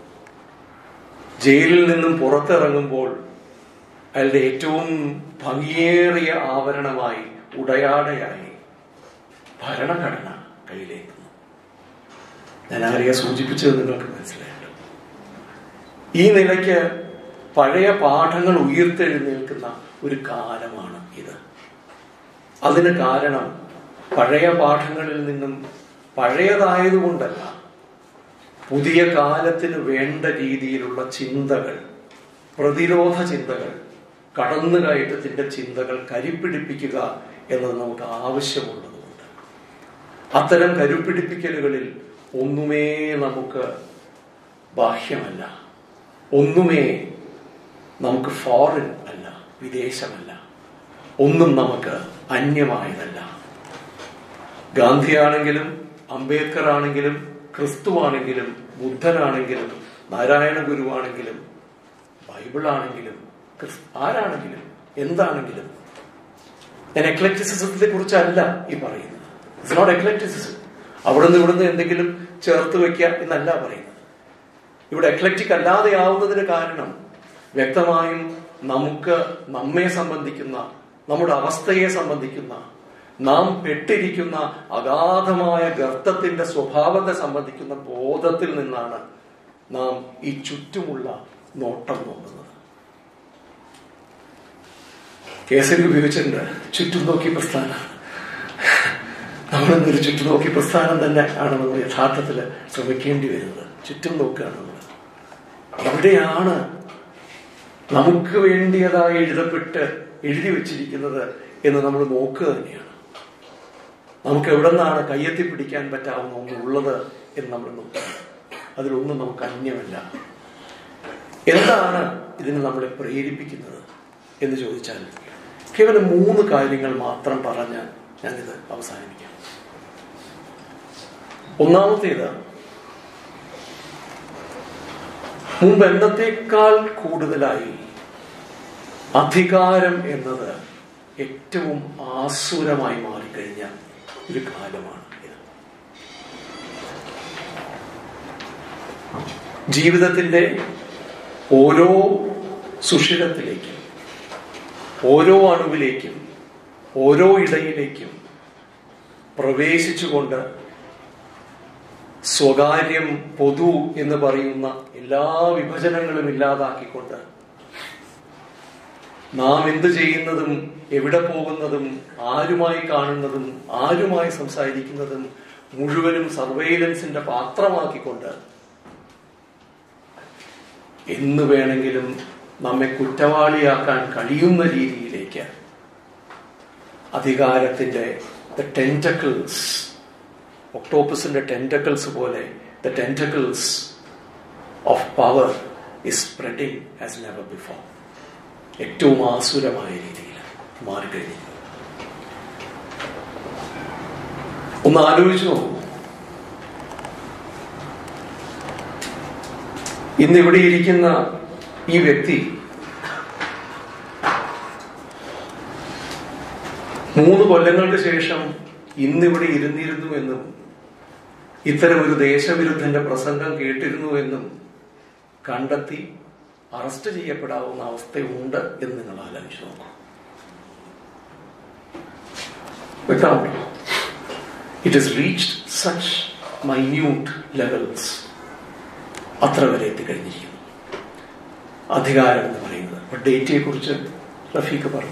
ജയിലിൽ നിന്നും പുറത്തിറങ്ങുമ്പോൾ അയാളുടെ ഏറ്റവും ഭംഗിയേറിയ ആവരണമായി ഉടയാടയായി ഭരണഘടന കയ്യിലേക്കുന്നു ഞാൻ ആരെയാ സൂചിപ്പിച്ചത് നിങ്ങൾക്ക് മനസ്സിലായിട്ടുണ്ട് ഈ നിലയ്ക്ക് പഴയ പാഠങ്ങൾ ഉയർത്തെഴുന്നേൽക്കുന്ന ഒരു കാലമാണ് ഇത് അതിന് കാരണം പഴയ പാഠങ്ങളിൽ നിന്നും പഴയതായതുകൊണ്ടല്ല പുതിയ കാലത്തിന് വേണ്ട രീതിയിലുള്ള ചിന്തകൾ പ്രതിരോധ ചിന്തകൾ കടന്നുകയറ്റത്തിന്റെ ചിന്തകൾ കരിപ്പിടിപ്പിക്കുക എന്നത് നമുക്ക് ആവശ്യമുള്ളതുകൊണ്ട് അത്തരം കരുപ്പിടിപ്പിക്കലുകളിൽ ഒന്നുമേ നമുക്ക് ബാഹ്യമല്ല ഒന്നുമേ നമുക്ക് ഫോറിൻ അല്ല വിദേശമല്ല ഒന്നും നമുക്ക് അന്യമായതല്ല ഗാന്ധിയാണെങ്കിലും അംബേദ്കർ ആണെങ്കിലും ക്രിസ്തുവാണെങ്കിലും ബുദ്ധനാണെങ്കിലും നാരായണ ഗുരുവാണെങ്കിലും ബൈബിളാണെങ്കിലും ആരാണെങ്കിലും എന്താണെങ്കിലും ഞാൻ എക്ലക്ടിസിസത്തെ കുറിച്ചല്ല ഈ പറയുന്നത് ഇറ്റ്സ് നോട്ട് എക്ലക്ടിസിസം അവിടുന്ന് ഇവിടുന്ന് എന്തെങ്കിലും ചേർത്ത് വെക്കുക എന്നല്ല പറയുന്നത് ഇവിടെ എക്ലക്റ്റിക് അല്ലാതെ ആവുന്നതിന് കാരണം വ്യക്തമായും നമുക്ക് നമ്മെ സംബന്ധിക്കുന്ന നമ്മുടെ അവസ്ഥയെ സംബന്ധിക്കുന്ന നാം പെട്ടിരിക്കുന്ന അഗാധമായ ഗർത്തത്തിന്റെ സ്വഭാവത്തെ സംബന്ധിക്കുന്ന ബോധത്തിൽ നിന്നാണ് നാം ഈ ചുറ്റുമുള്ള നോട്ടം നോക്കുന്നത് കേസരി ഉപയോഗിച്ചിട്ടുണ്ട് ചുറ്റും നോക്കി പ്രസ്ഥാനം നമ്മളൊന്നൊരു ചുറ്റും നോക്കി പ്രസ്ഥാനം തന്നെ ആണ് നമ്മൾ യഥാർത്ഥത്തിൽ ശ്രമിക്കേണ്ടി വരുന്നത് ചുറ്റും നോക്കുകയാണ് നമ്മൾ എവിടെയാണ് നമുക്ക് വേണ്ടിയതായി എഴുതപ്പെട്ട് എഴുതി വെച്ചിരിക്കുന്നത് എന്ന് നമ്മൾ നോക്കുക തന്നെയാണ് നമുക്ക് എവിടെ നിന്നാണ് കയ്യെത്തി പിടിക്കാൻ പറ്റാവുന്ന ഒന്നുള്ളത് എന്ന് നമ്മൾ നോക്കുക അതിലൊന്നും നമുക്ക് അന്യമല്ല എന്താണ് ഇതിന് നമ്മളെ പ്രേരിപ്പിക്കുന്നത് എന്ന് ചോദിച്ചാൽ കേവലം മൂന്ന് കാര്യങ്ങൾ മാത്രം പറഞ്ഞ് ഞാനിത് അവസാനിപ്പിക്കാം ഒന്നാമത്തേത് മുമ്പ് എന്നത്തേക്കാൾ കൂടുതലായി അധികാരം എന്നത് ഏറ്റവും ആസുരമായി മാറിക്കഴിഞ്ഞ ഒരു കാലമാണ് ഇത് ജീവിതത്തിന്റെ ഓരോ സുഷിരത്തിലേക്കും ഓരോ അണുവിലേക്കും ഓരോ ഇടയിലേക്കും പ്രവേശിച്ചുകൊണ്ട് സ്വകാര്യം പൊതു എന്ന് പറയുന്ന എല്ലാ വിഭജനങ്ങളും ഇല്ലാതാക്കിക്കൊണ്ട് നാം എന്ത് ചെയ്യുന്നതും എവിടെ പോകുന്നതും ആരുമായി കാണുന്നതും ആരുമായി സംസാരിക്കുന്നതും മുഴുവനും സർവൈലൻസിന്റെ പാത്രമാക്കിക്കൊണ്ട് എന്ന് വേണമെങ്കിലും നമ്മെ കുറ്റവാളിയാക്കാൻ കഴിയുന്ന രീതിയിലേക്ക് അധികാരത്തിന്റെ ദ ടെൻറ്റക്കിൾസ് ഒക്ടോപ്പസിന്റെ ടെൻറ്റക്കിൾസ് പോലെ the tentacles of power is spreading as never before ഏറ്റവും ആസുരമായ രീതിയിൽ മാറിക്കഴിഞ്ഞു ഒന്ന് ആലോചിച്ചു നോക്കൂ ഇന്ന് ഇവിടെ ഇരിക്കുന്ന ഈ വ്യക്തി മൂന്ന് കൊല്ലങ്ങൾക്ക് ശേഷം ഇന്നിവിടെ ഇരുന്നിരുന്നു എന്നും ഇത്തരം ഒരു ദേശവിരുദ്ധന്റെ പ്രസംഗം കേട്ടിരുന്നു എന്നും കണ്ടെത്തി അറസ്റ്റ് ചെയ്യപ്പെടാവുന്ന അവസ്ഥയുണ്ട് എന്ന് നിങ്ങൾ ആലോചിച്ച് നോക്കൂ വ്യക്തമാണല്ലോ it is reached such minute levels അത്ര വരെ എത്തിക്കഴിഞ്ഞിരിക്കുന്നു അധികാരം എന്ന് പറയുന്നത് അപ്പൊ ഡേറ്റയെ കുറിച്ച് റഫീഖ് പറഞ്ഞു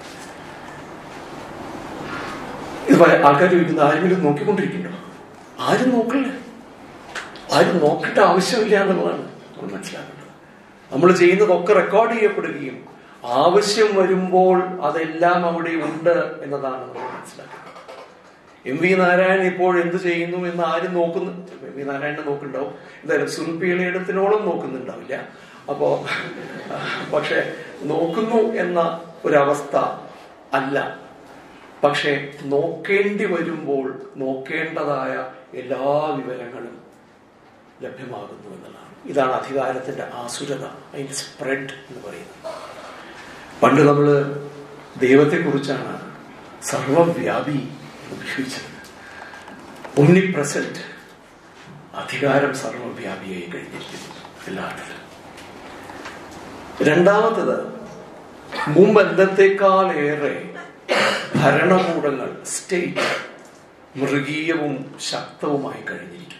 ഇത് ആൾക്കാർ ചോദിക്കുന്ന ആരെങ്കിലും നോക്കിക്കൊണ്ടിരിക്കുന്നുണ്ടോ ആരും നോക്കില്ല ആരും നോക്കേണ്ട ആവശ്യമില്ല എന്നുള്ളതാണ് നമ്മൾ മനസ്സിലാക്കേണ്ടത് നമ്മൾ ചെയ്യുന്നതൊക്കെ റെക്കോർഡ് ചെയ്യപ്പെടുകയും ആവശ്യം വരുമ്പോൾ അതെല്ലാം അവിടെ ഉണ്ട് എന്നതാണ് നമ്മൾ മനസ്സിലാക്കുന്നത് എം വി നാരായണൻ ഇപ്പോൾ എന്ത് ചെയ്യുന്നു എന്ന് ആരും നോക്കുന്നു എം വി നാരായണനെ നോക്കുന്നുണ്ടാവും എന്തായാലും സുൽപിയിടത്തിനോളം നോക്കുന്നുണ്ടാവില്ല അപ്പോ പക്ഷെ നോക്കുന്നു എന്ന ഒരവസ്ഥ അല്ല പക്ഷെ നോക്കേണ്ടി വരുമ്പോൾ നോക്കേണ്ടതായ എല്ലാ വിവരങ്ങളും ലഭ്യമാകുന്നു എന്നതാണ് ഇതാണ് അധികാരത്തിന്റെ ആസുരത അതിന്റെ സ്പ്രെഡ് എന്ന് പറയുന്നത് പണ്ട് നമ്മൾ ദൈവത്തെക്കുറിച്ചാണ് സർവവ്യാപി എന്ന് ഉപയോഗിച്ചത് ഒന്നി പ്രസന്റ് അധികാരം സർവവ്യാപിയായി കഴിഞ്ഞിരിക്കുന്നു എല്ലാത്തിലും രണ്ടാമത്തത് മുമ്പ് എന്തത്തേക്കാൾ ഏറെ ഭരണകൂടങ്ങൾ സ്റ്റേറ്റ് മൃഗീയവും ശക്തവുമായി കഴിഞ്ഞിരിക്കുന്നു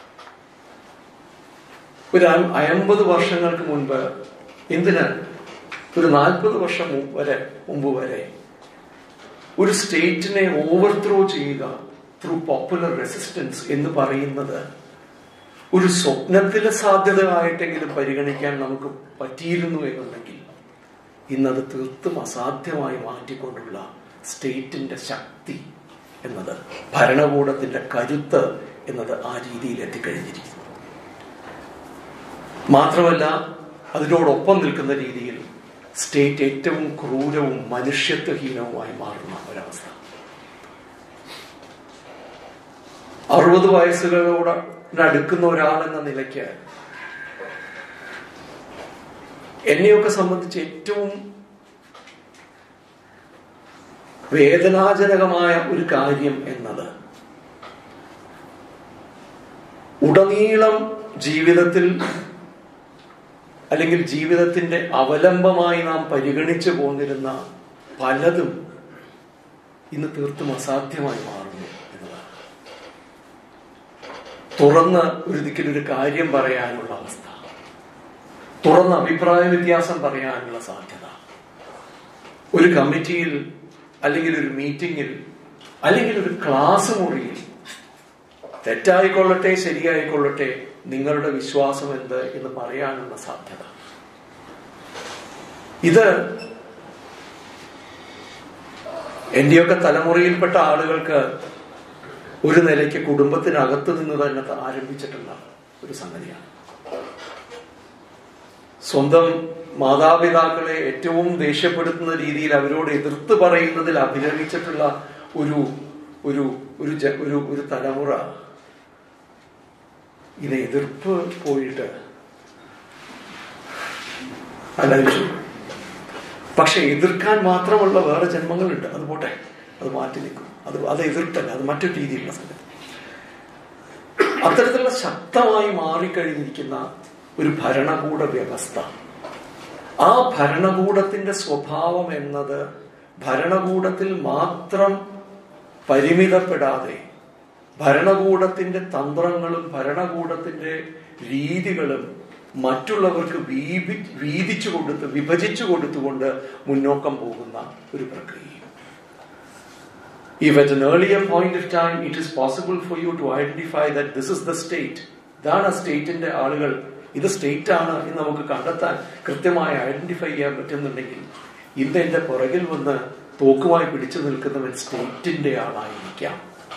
ഒരു അമ്പത് വർഷങ്ങൾക്ക് മുൻപ് എന്തിന് ഒരു നാൽപ്പത് വർഷം വരെ മുമ്പ് വരെ ഒരു സ്റ്റേറ്റിനെ ഓവർത്രോ ചെയ്യുക ത്രൂ പോപ്പുലർ റെസിസ്റ്റൻസ് എന്ന് പറയുന്നത് ഒരു സ്വപ്നത്തിലെ സാധ്യതയായിട്ടെങ്കിലും പരിഗണിക്കാൻ നമുക്ക് പറ്റിയിരുന്നു എന്നുണ്ടെങ്കിൽ ഇന്നത് തീർത്തും അസാധ്യമായി മാറ്റിക്കൊണ്ടുള്ള സ്റ്റേറ്റിന്റെ ശക്തി എന്നത് ഭരണകൂടത്തിന്റെ കരുത്ത് എന്നത് ആ രീതിയിൽ എത്തിക്കഴിഞ്ഞിരിക്കുന്നു മാത്രമല്ല അതിനോടൊപ്പം നിൽക്കുന്ന രീതിയിൽ സ്റ്റേറ്റ് ഏറ്റവും ക്രൂരവും മനുഷ്യത്വഹീനവുമായി മാറുന്ന ഒരവസ്ഥ അറുപത് വയസ്സുകളോട് അടുക്കുന്ന ഒരാളെന്ന നിലയ്ക്ക് എന്നെയൊക്കെ സംബന്ധിച്ച് ഏറ്റവും വേദനാജനകമായ ഒരു കാര്യം എന്നത് ഉടനീളം ജീവിതത്തിൽ അല്ലെങ്കിൽ ജീവിതത്തിന്റെ അവലംബമായി നാം പരിഗണിച്ചു പോന്നിരുന്ന പലതും ഇന്ന് തീർത്തും അസാധ്യമായി മാറുന്നു എന്നതാണ് തുറന്ന് ഒരു ദിക്കിലൊരു കാര്യം പറയാനുള്ള അവസ്ഥ തുറന്ന അഭിപ്രായ വ്യത്യാസം പറയാനുള്ള സാധ്യത ഒരു കമ്മിറ്റിയിൽ അല്ലെങ്കിൽ ഒരു മീറ്റിംഗിൽ അല്ലെങ്കിൽ ഒരു ക്ലാസ് മുറിയിൽ തെറ്റായിക്കൊള്ളട്ടെ ശരിയായിക്കൊള്ളട്ടെ നിങ്ങളുടെ വിശ്വാസം എന്ത് എന്ന് പറയാനുള്ള സാധ്യത ഇത് എന്റെയൊക്കെ തലമുറയിൽപ്പെട്ട ആളുകൾക്ക് ഒരു നിലയ്ക്ക് കുടുംബത്തിനകത്ത് നിന്ന് തന്നെ ആരംഭിച്ചിട്ടുള്ള ഒരു സംഗതിയാണ് സ്വന്തം മാതാപിതാക്കളെ ഏറ്റവും ദേഷ്യപ്പെടുത്തുന്ന രീതിയിൽ അവരോട് എതിർത്ത് പറയുന്നതിൽ അഭിനയിച്ചിട്ടുള്ള ഒരു ഒരു ഒരു ഒരു ഒരു തലമുറ ഇത് എതിർപ്പ് പോയിട്ട് ആലോചിച്ചു പക്ഷെ എതിർക്കാൻ മാത്രമുള്ള വേറെ ജന്മങ്ങളുണ്ട് അത് പോട്ടെ അത് മാറ്റി നിൽക്കും അത് അത് എതിർത്തല്ല അത് മറ്റൊരു രീതിയിലുള്ള സംഗതി അത്തരത്തിലുള്ള ശക്തമായി മാറിക്കഴിഞ്ഞിരിക്കുന്ന ഒരു ഭരണകൂട വ്യവസ്ഥ ആ ഭരണകൂടത്തിന്റെ സ്വഭാവം എന്നത് ഭരണകൂടത്തിൽ മാത്രം പരിമിതപ്പെടാതെ ഭരണകൂടത്തിന്റെ തന്ത്രങ്ങളും ഭരണകൂടത്തിന്റെ രീതികളും മറ്റുള്ളവർക്ക് വീപി വീതിച്ചു കൊടുത്ത് വിഭജിച്ചു കൊടുത്തുകൊണ്ട് മുന്നോക്കം പോകുന്ന ഒരു പ്രക്രിയ If at an earlier point of time it is possible for you to identify that this is the state, ഇതാണ് ആ സ്റ്റേറ്റിന്റെ ആളുകൾ ഇത് സ്റ്റേറ്റ് ആണ് എന്ന് നമുക്ക് കണ്ടെത്താൻ കൃത്യമായി ഐഡന്റിഫൈ ചെയ്യാൻ പറ്റുന്നുണ്ടെങ്കിൽ ഇന്ന് എന്റെ പുറകിൽ വന്ന് തോക്കുമായി പിടിച്ചു നിൽക്കുന്നവൻ സ്റ്റേറ്റിന്റെ ആളായിരിക്കാം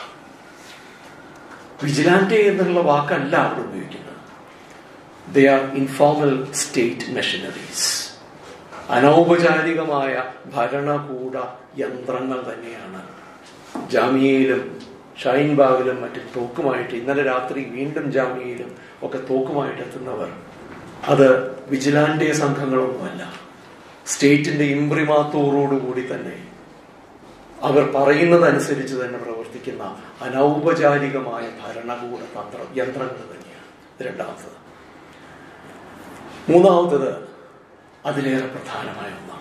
വിജിലാൻറ്റെ എന്നുള്ള വാക്കല്ല അവിടെ ഉപയോഗിക്കുന്നത് they are informal state machineries അനൗപചാരികമായ ഭരണകൂട യന്ത്രങ്ങൾ തന്നെയാണ് ജാമ്യയിലും ഷൈൻബാഗിലും മറ്റും തോക്കുമായിട്ട് ഇന്നലെ രാത്രി വീണ്ടും ജാമ്യയിലും ഒക്കെ തോക്കുമായിട്ട് എത്തുന്നവർ അത് വിജിലാൻറ്റെ സംഘങ്ങളൊന്നുമല്ല സ്റ്റേറ്റിന്റെ ഇംബ്രിമാത്തോടുകൂടി തന്നെ അവർ പറയുന്നതനുസരിച്ച് തന്നെ പ്രവർത്തിക്കുന്ന അനൗപചാരികമായ ഭരണകൂട തന്ത്ര യന്ത്രങ്ങൾ തന്നെയാണ് രണ്ടാമത്തത് മൂന്നാമത്തത് അതിലേറെ പ്രധാനമായ ഒന്നാണ്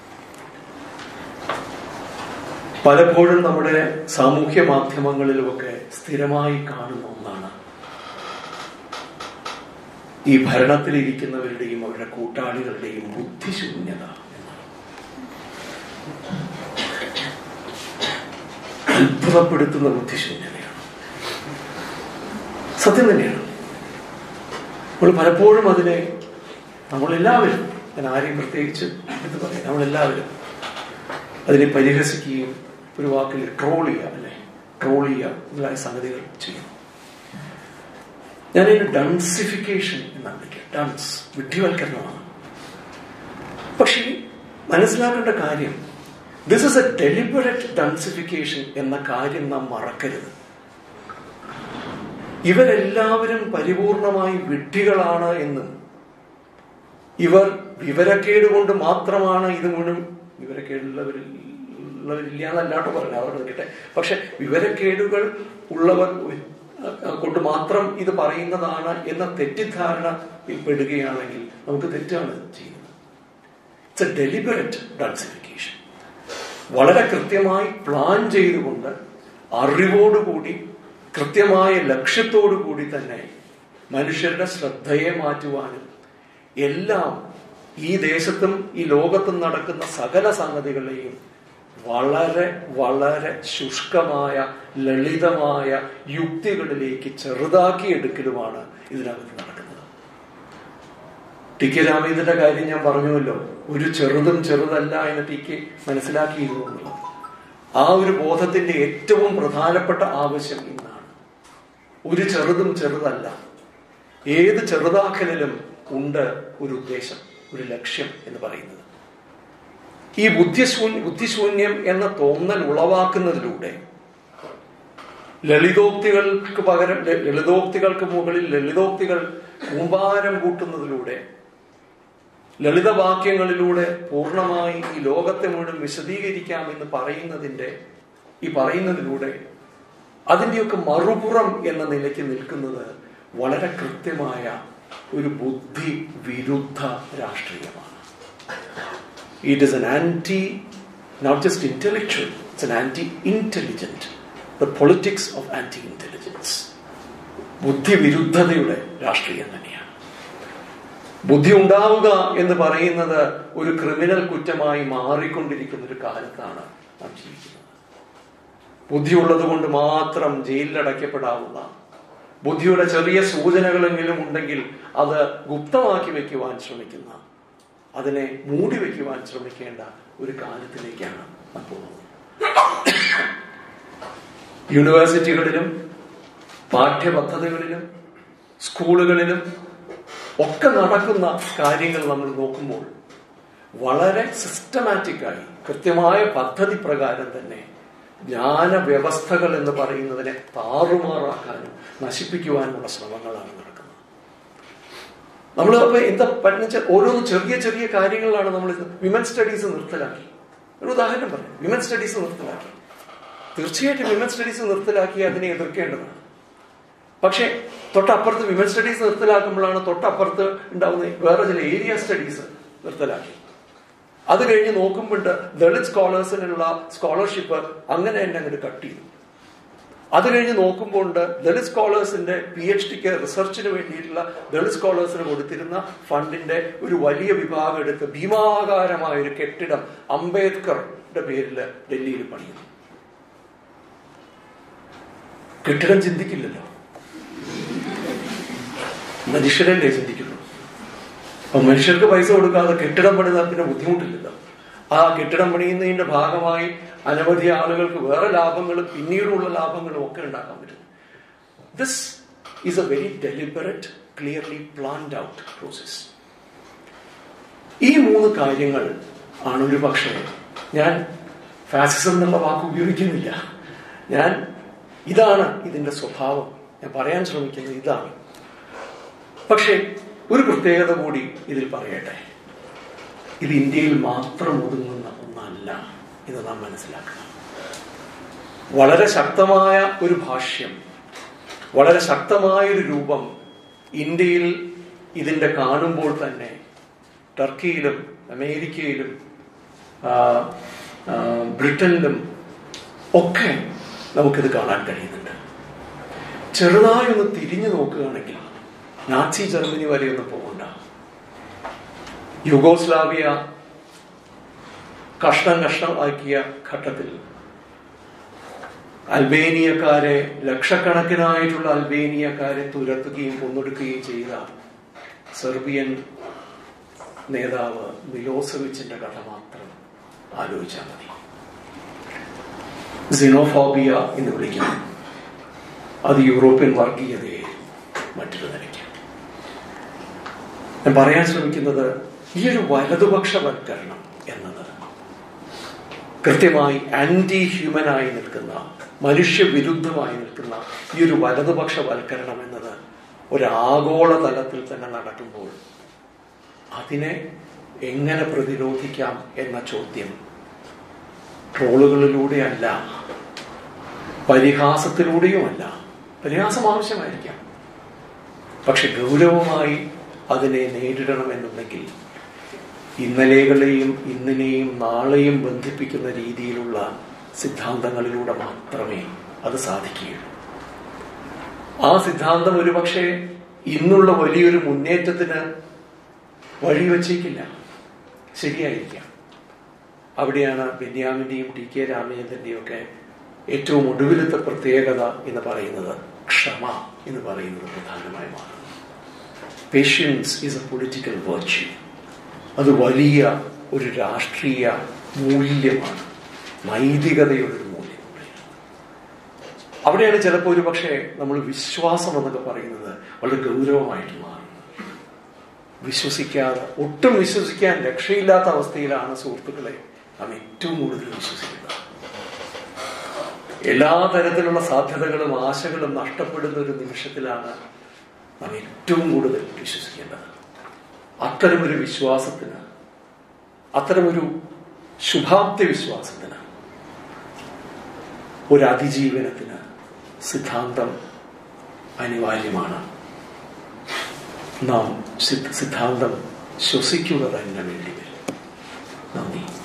പലപ്പോഴും നമ്മുടെ സാമൂഹ്യ മാധ്യമങ്ങളിലുമൊക്കെ സ്ഥിരമായി കാണുന്ന ഒന്നാണ് ഈ ഭരണത്തിലിരിക്കുന്നവരുടെയും അവരുടെ കൂട്ടാളികളുടെയും ബുദ്ധിശൂന്യത എന്നാണ് അത്ഭുതപ്പെടുത്തുന്ന ബുദ്ധിശൂന്യതയാണ് സത്യം തന്നെയാണ് നമ്മൾ പലപ്പോഴും അതിനെ നമ്മളെല്ലാവരും ഞാൻ ആരെയും പ്രത്യേകിച്ച് എന്ന് പറയാം നമ്മളെല്ലാവരും അതിനെ പരിഹസിക്കുകയും ഒരു വാക്കിൽ ട്രോൾ ചെയ്യുക അല്ലെ ട്രോൾ ചെയ്യുക മുതലായ സംഗതികൾ ചെയ്യുന്നു ഞാനതിന് ഡൺസിഫിക്കേഷൻ എന്നാണ് വിളിക്കുക ഡൺസ് വിഡ്ഢിവൽക്കരണമാണ് പക്ഷേ മനസ്സിലാക്കേണ്ട കാര്യം this is a deliberate duncification എന്ന കാര്യം നാം മറക്കരുത് ഇവരെല്ലാവരും പരിപൂർണമായി വിഡ്ഢികളാണ് എന്നും ഇവർ വിവരക്കേട് കൊണ്ട് മാത്രമാണ് ഇത് മുഴുവൻ വിവരക്കേടുള്ളവരിൽ ഉള്ളവരില്ല എന്നല്ലാട്ടോ പറഞ്ഞു അവർ നിൽക്കട്ടെ പക്ഷെ വിവരക്കേടുകൾ ഉള്ളവർ കൊണ്ട് മാത്രം ഇത് പറയുന്നതാണ് എന്ന തെറ്റിദ്ധാരണ പെടുകയാണെങ്കിൽ നമുക്ക് തെറ്റാണ് ചെയ്യുന്നത് ഇറ്റ്സ് എ ഡെലിബറേറ്റ് ഡൺസിഫിക്കേഷൻ വളരെ കൃത്യമായി പ്ലാൻ ചെയ്തുകൊണ്ട് അറിവോടുകൂടി കൃത്യമായ ലക്ഷ്യത്തോടു കൂടി തന്നെ മനുഷ്യരുടെ ശ്രദ്ധയെ മാറ്റുവാനും എല്ലാം ഈ ദേശത്തും ഈ ലോകത്തും നടക്കുന്ന സകല സംഗതികളെയും വളരെ വളരെ ശുഷ്കമായ ലളിതമായ യുക്തികളിലേക്ക് ചെറുതാക്കി എടുക്കലുമാണ് ഇതിനകത്ത് നടക്കുന്നത് ടി കെ രാമേന്ദ്രന്റെ കാര്യം ഞാൻ പറഞ്ഞുവല്ലോ ഒരു ചെറുതും ചെറുതല്ല എന്ന് ടി കെ മനസ്സിലാക്കിയിരുന്നു എന്നുള്ളത് ആ ഒരു ബോധത്തിന്റെ ഏറ്റവും പ്രധാനപ്പെട്ട ആവശ്യം ഇന്നാണ് ഒരു ചെറുതും ചെറുതല്ല ഏത് ചെറുതാക്കലിലും ഉണ്ട് ഒരു ഉദ്ദേശം ഒരു ലക്ഷ്യം എന്ന് പറയുന്നത് ഈ ബുദ്ധിശൂന്യ ബുദ്ധിശൂന്യം എന്ന തോന്നൽ ഉളവാക്കുന്നതിലൂടെ ലളിതോക്തികൾക്ക് പകരം ലളിതോക്തികൾക്ക് മുകളിൽ ലളിതോക്തികൾ കൂമ്പാരം കൂട്ടുന്നതിലൂടെ ലളിതവാക്യങ്ങളിലൂടെ പൂർണ്ണമായി ഈ ലോകത്തെ മുഴുവൻ വിശദീകരിക്കാമെന്ന് പറയുന്നതിന്റെ ഈ പറയുന്നതിലൂടെ അതിൻ്റെയൊക്കെ മറുപുറം എന്ന നിലയ്ക്ക് നിൽക്കുന്നത് വളരെ കൃത്യമായ ഒരു ബുദ്ധി വിരുദ്ധ രാഷ്ട്രീയമാണ് it is an anti not just intellectual it's an anti intelligent the politics of anti intelligence ബുദ്ധി വിരുദ്ധതയുടെ രാഷ്ട്രീയം തന്നെയാണ് ബുദ്ധി ഉണ്ടാവുക എന്ന് പറയുന്നത് ഒരു ക്രിമിനൽ കുറ്റമായി മാറിക്കൊണ്ടിരിക്കുന്ന ഒരു കാലത്താണ് നാം ജീവിക്കുന്നത് ബുദ്ധിയുള്ളത് കൊണ്ട് മാത്രം ജയിലിലടയ്ക്കപ്പെടാവുന്ന ബുദ്ധിയുടെ ചെറിയ സൂചനകളെങ്കിലും ഉണ്ടെങ്കിൽ അത് ഗുപ്തമാക്കി വെക്കുവാൻ ശ്രമിക്കുന്ന അതിനെ മൂടി വെക്കുവാൻ ശ്രമിക്കേണ്ട ഒരു കാലത്തിലേക്കാണ് നാം പോകുന്നത് യൂണിവേഴ്സിറ്റികളിലും പാഠ്യപദ്ധതികളിലും സ്കൂളുകളിലും ഒക്കെ നടക്കുന്ന കാര്യങ്ങൾ നമ്മൾ നോക്കുമ്പോൾ വളരെ സിസ്റ്റമാറ്റിക്കായി കൃത്യമായ പദ്ധതി പ്രകാരം തന്നെ ജ്ഞാന വ്യവസ്ഥകൾ എന്ന് പറയുന്നതിനെ താറുമാറാക്കാനും നശിപ്പിക്കുവാനുമുള്ള ശ്രമങ്ങളാണ് നടക്കുന്നത് നമ്മൾ അപ്പൊ എന്താ പഠിച്ച ഓരോന്ന് ചെറിയ ചെറിയ കാര്യങ്ങളിലാണ് നമ്മൾ വിമൻ സ്റ്റഡീസ് നിർത്തലാക്കി ഒരു ഉദാഹരണം പറയാം വിമൻ സ്റ്റഡീസ് നിർത്തലാക്കി തീർച്ചയായിട്ടും വിമൻ സ്റ്റഡീസ് നിർത്തലാക്കി അതിനെ എതിർക്കേണ്ടതാണ് പക്ഷേ തൊട്ടപ്പുറത്ത് വിമൻ സ്റ്റഡീസ് നിർത്തലാക്കുമ്പോഴാണ് തൊട്ടപ്പുറത്ത് ഉണ്ടാവുന്ന വേറെ ചില ഏരിയ സ്റ്റഡീസ് നിർത്തലാക്കി അത് കഴിഞ്ഞ് നോക്കുമ്പോണ്ട് ദളിത് സ്കോളേഴ്സിനുള്ള സ്കോളർഷിപ്പ് അങ്ങനെ തന്നെ അങ്ങോട്ട് കട്ട് ചെയ്തു അത് കഴിഞ്ഞ് നോക്കുമ്പോൾ ദളിത് സ്കോളേഴ്സിന്റെ പി എച്ച് ഡിക്ക് റിസർച്ചിന് വേണ്ടിയിട്ടുള്ള ദളിത് സ്കോളേഴ്സിന് കൊടുത്തിരുന്ന ഫണ്ടിന്റെ ഒരു വലിയ വിഭാഗം എടുത്ത് ഭീമാകാരമായ ഒരു കെട്ടിടം അംബേദ്കറുടെ പേരിൽ ഡൽഹിയിൽ പണിയുന്നു കെട്ടിടം ചിന്തിക്കില്ലല്ലോ മനുഷ്യരല്ലേ ചിന്തിക്കുള്ളൂ അപ്പൊ മനുഷ്യർക്ക് പൈസ കൊടുക്കാതെ കെട്ടിടം പണിതാൽ പിന്നെ ബുദ്ധിമുട്ടില്ലല്ലോ ആ കെട്ടിടം പണിയുന്നതിന്റെ ഭാഗമായി അനവധി ആളുകൾക്ക് വേറെ ലാഭങ്ങളും പിന്നീടുള്ള ലാഭങ്ങളും ഒക്കെ ഉണ്ടാക്കാൻ പറ്റും this is a very deliberate clearly planned out process ഈ മൂന്ന് കാര്യങ്ങൾ ആണ് ഒരു പക്ഷേ ഞാൻ ഫാസിസം എന്നുള്ള വാക്ക് ഉപയോഗിക്കുന്നില്ല ഞാൻ ഇതാണ് ഇതിന്റെ സ്വഭാവം ഞാൻ പറയാൻ ശ്രമിക്കുന്നത് ഇതാണ് പക്ഷേ ഒരു പ്രത്യേകത കൂടി ഇതിൽ പറയട്ടെ ഇത് ഇന്ത്യയിൽ മാത്രം ഒതുങ്ങുന്ന ഒന്നല്ല എന്ന് നാം മനസ്സിലാക്കണം വളരെ ശക്തമായ ഒരു ഭാഷ്യം വളരെ ശക്തമായ ഒരു രൂപം ഇന്ത്യയിൽ ഇതിന്റെ കാണുമ്പോൾ തന്നെ ടർക്കിയിലും അമേരിക്കയിലും ആ, ആ, ബ്രിട്ടനിലും ഒക്കെ നമുക്കിത് കാണാൻ കഴിയുന്നുണ്ട് ചെറുതായി ഒന്ന് തിരിഞ്ഞു നോക്കുകയാണെങ്കിൽ നാസി ജർമ്മനി വരെ ഒന്ന് പോകണ്ട യുഗോസ്ലാവിയ കഷ്ണം കഷ്ണമാക്കിയ ഘട്ടത്തിൽ അൽബേനിയക്കാരെ ലക്ഷക്കണക്കിനായിട്ടുള്ള അൽബേനിയക്കാരെ തുരത്തുകയും കൊന്നൊടുക്കുകയും ചെയ്ത സെർബിയൻ നേതാവ് മിലോസവിച്ചിന്റെ കഥ മാത്രം ആലോചിച്ചാൽ മതി സിനോഫോബിയ എന്ന് വിളിക്കും അത് യൂറോപ്യൻ വർഗീയതയെ മറ്റൊരു നിലയ്ക്ക് ഞാൻ പറയാൻ ശ്രമിക്കുന്നത് ഈ ഒരു വലതുപക്ഷവൽക്കരണം എന്നത് കൃത്യമായി ആന്റി ഹ്യൂമനായി നിൽക്കുന്ന മനുഷ്യവിരുദ്ധമായി നിൽക്കുന്ന ഈ ഒരു വലതുപക്ഷവൽക്കരണം എന്നത് ഒരു ആഗോള തലത്തിൽ തന്നെ നടക്കുമ്പോൾ അതിനെ എങ്ങനെ പ്രതിരോധിക്കാം എന്ന ചോദ്യം ട്രോളുകളിലൂടെയല്ല പരിഹാസത്തിലൂടെയുമല്ല പരിഹാസം ആവശ്യമായിരിക്കാം പക്ഷെ ഗൗരവമായി അതിനെ നേരിടണമെന്നുണ്ടെങ്കിൽ ഇന്നലെകളെയും ഇന്നിനെയും നാളെയും ബന്ധിപ്പിക്കുന്ന രീതിയിലുള്ള സിദ്ധാന്തങ്ങളിലൂടെ മാത്രമേ അത് സാധിക്കുകയുള്ളൂ ആ സിദ്ധാന്തം ഒരുപക്ഷെ ഇന്നുള്ള വലിയൊരു മുന്നേറ്റത്തിന് വഴിവെച്ചേക്കില്ല ശരിയായിരിക്കാം അവിടെയാണ് ബെന്യാമിന്റെയും ടി കെ രാമചന്ദ്രന്റെയും ഒക്കെ ഏറ്റവും ഒടുവിലത്തെ പ്രത്യേകത എന്ന് പറയുന്നത് ക്ഷമ എന്ന് പറയുന്നത് പ്രധാനമായി മാറുന്നു patience is a political virtue അത് വലിയ ഒരു രാഷ്ട്രീയ മൂല്യമാണ് നൈതികതയുടെ ഒരു മൂല്യം അവിടെയാണ് ചിലപ്പോൾ ഒരു പക്ഷേ നമ്മൾ വിശ്വാസം എന്നൊക്കെ പറയുന്നത് വളരെ ഗൗരവമായിട്ട് മാറുന്നത് വിശ്വസിക്കാതെ ഒട്ടും വിശ്വസിക്കാൻ രക്ഷയില്ലാത്ത അവസ്ഥയിലാണ് സുഹൃത്തുക്കളെ നാം ഏറ്റവും കൂടുതൽ വിശ്വസിക്കുന്നത് എല്ലാ തരത്തിലുള്ള സാധ്യതകളും ആശകളും നഷ്ടപ്പെടുന്ന ഒരു നിമിഷത്തിലാണ് നാം ഏറ്റവും കൂടുതൽ വിശ്വസിക്കേണ്ടത് അത്തരമൊരു വിശ്വാസത്തിന് അത്തരമൊരു ശുഭാപ്തി വിശ്വാസത്തിന് ഒരു അതിജീവനത്തിന് സിദ്ധാന്തം അനിവാര്യമാണ് നാം സിദ്ധാന്തം ശ്വസിക്കുക തന്നെ വേണ്ടി വരും നന്ദി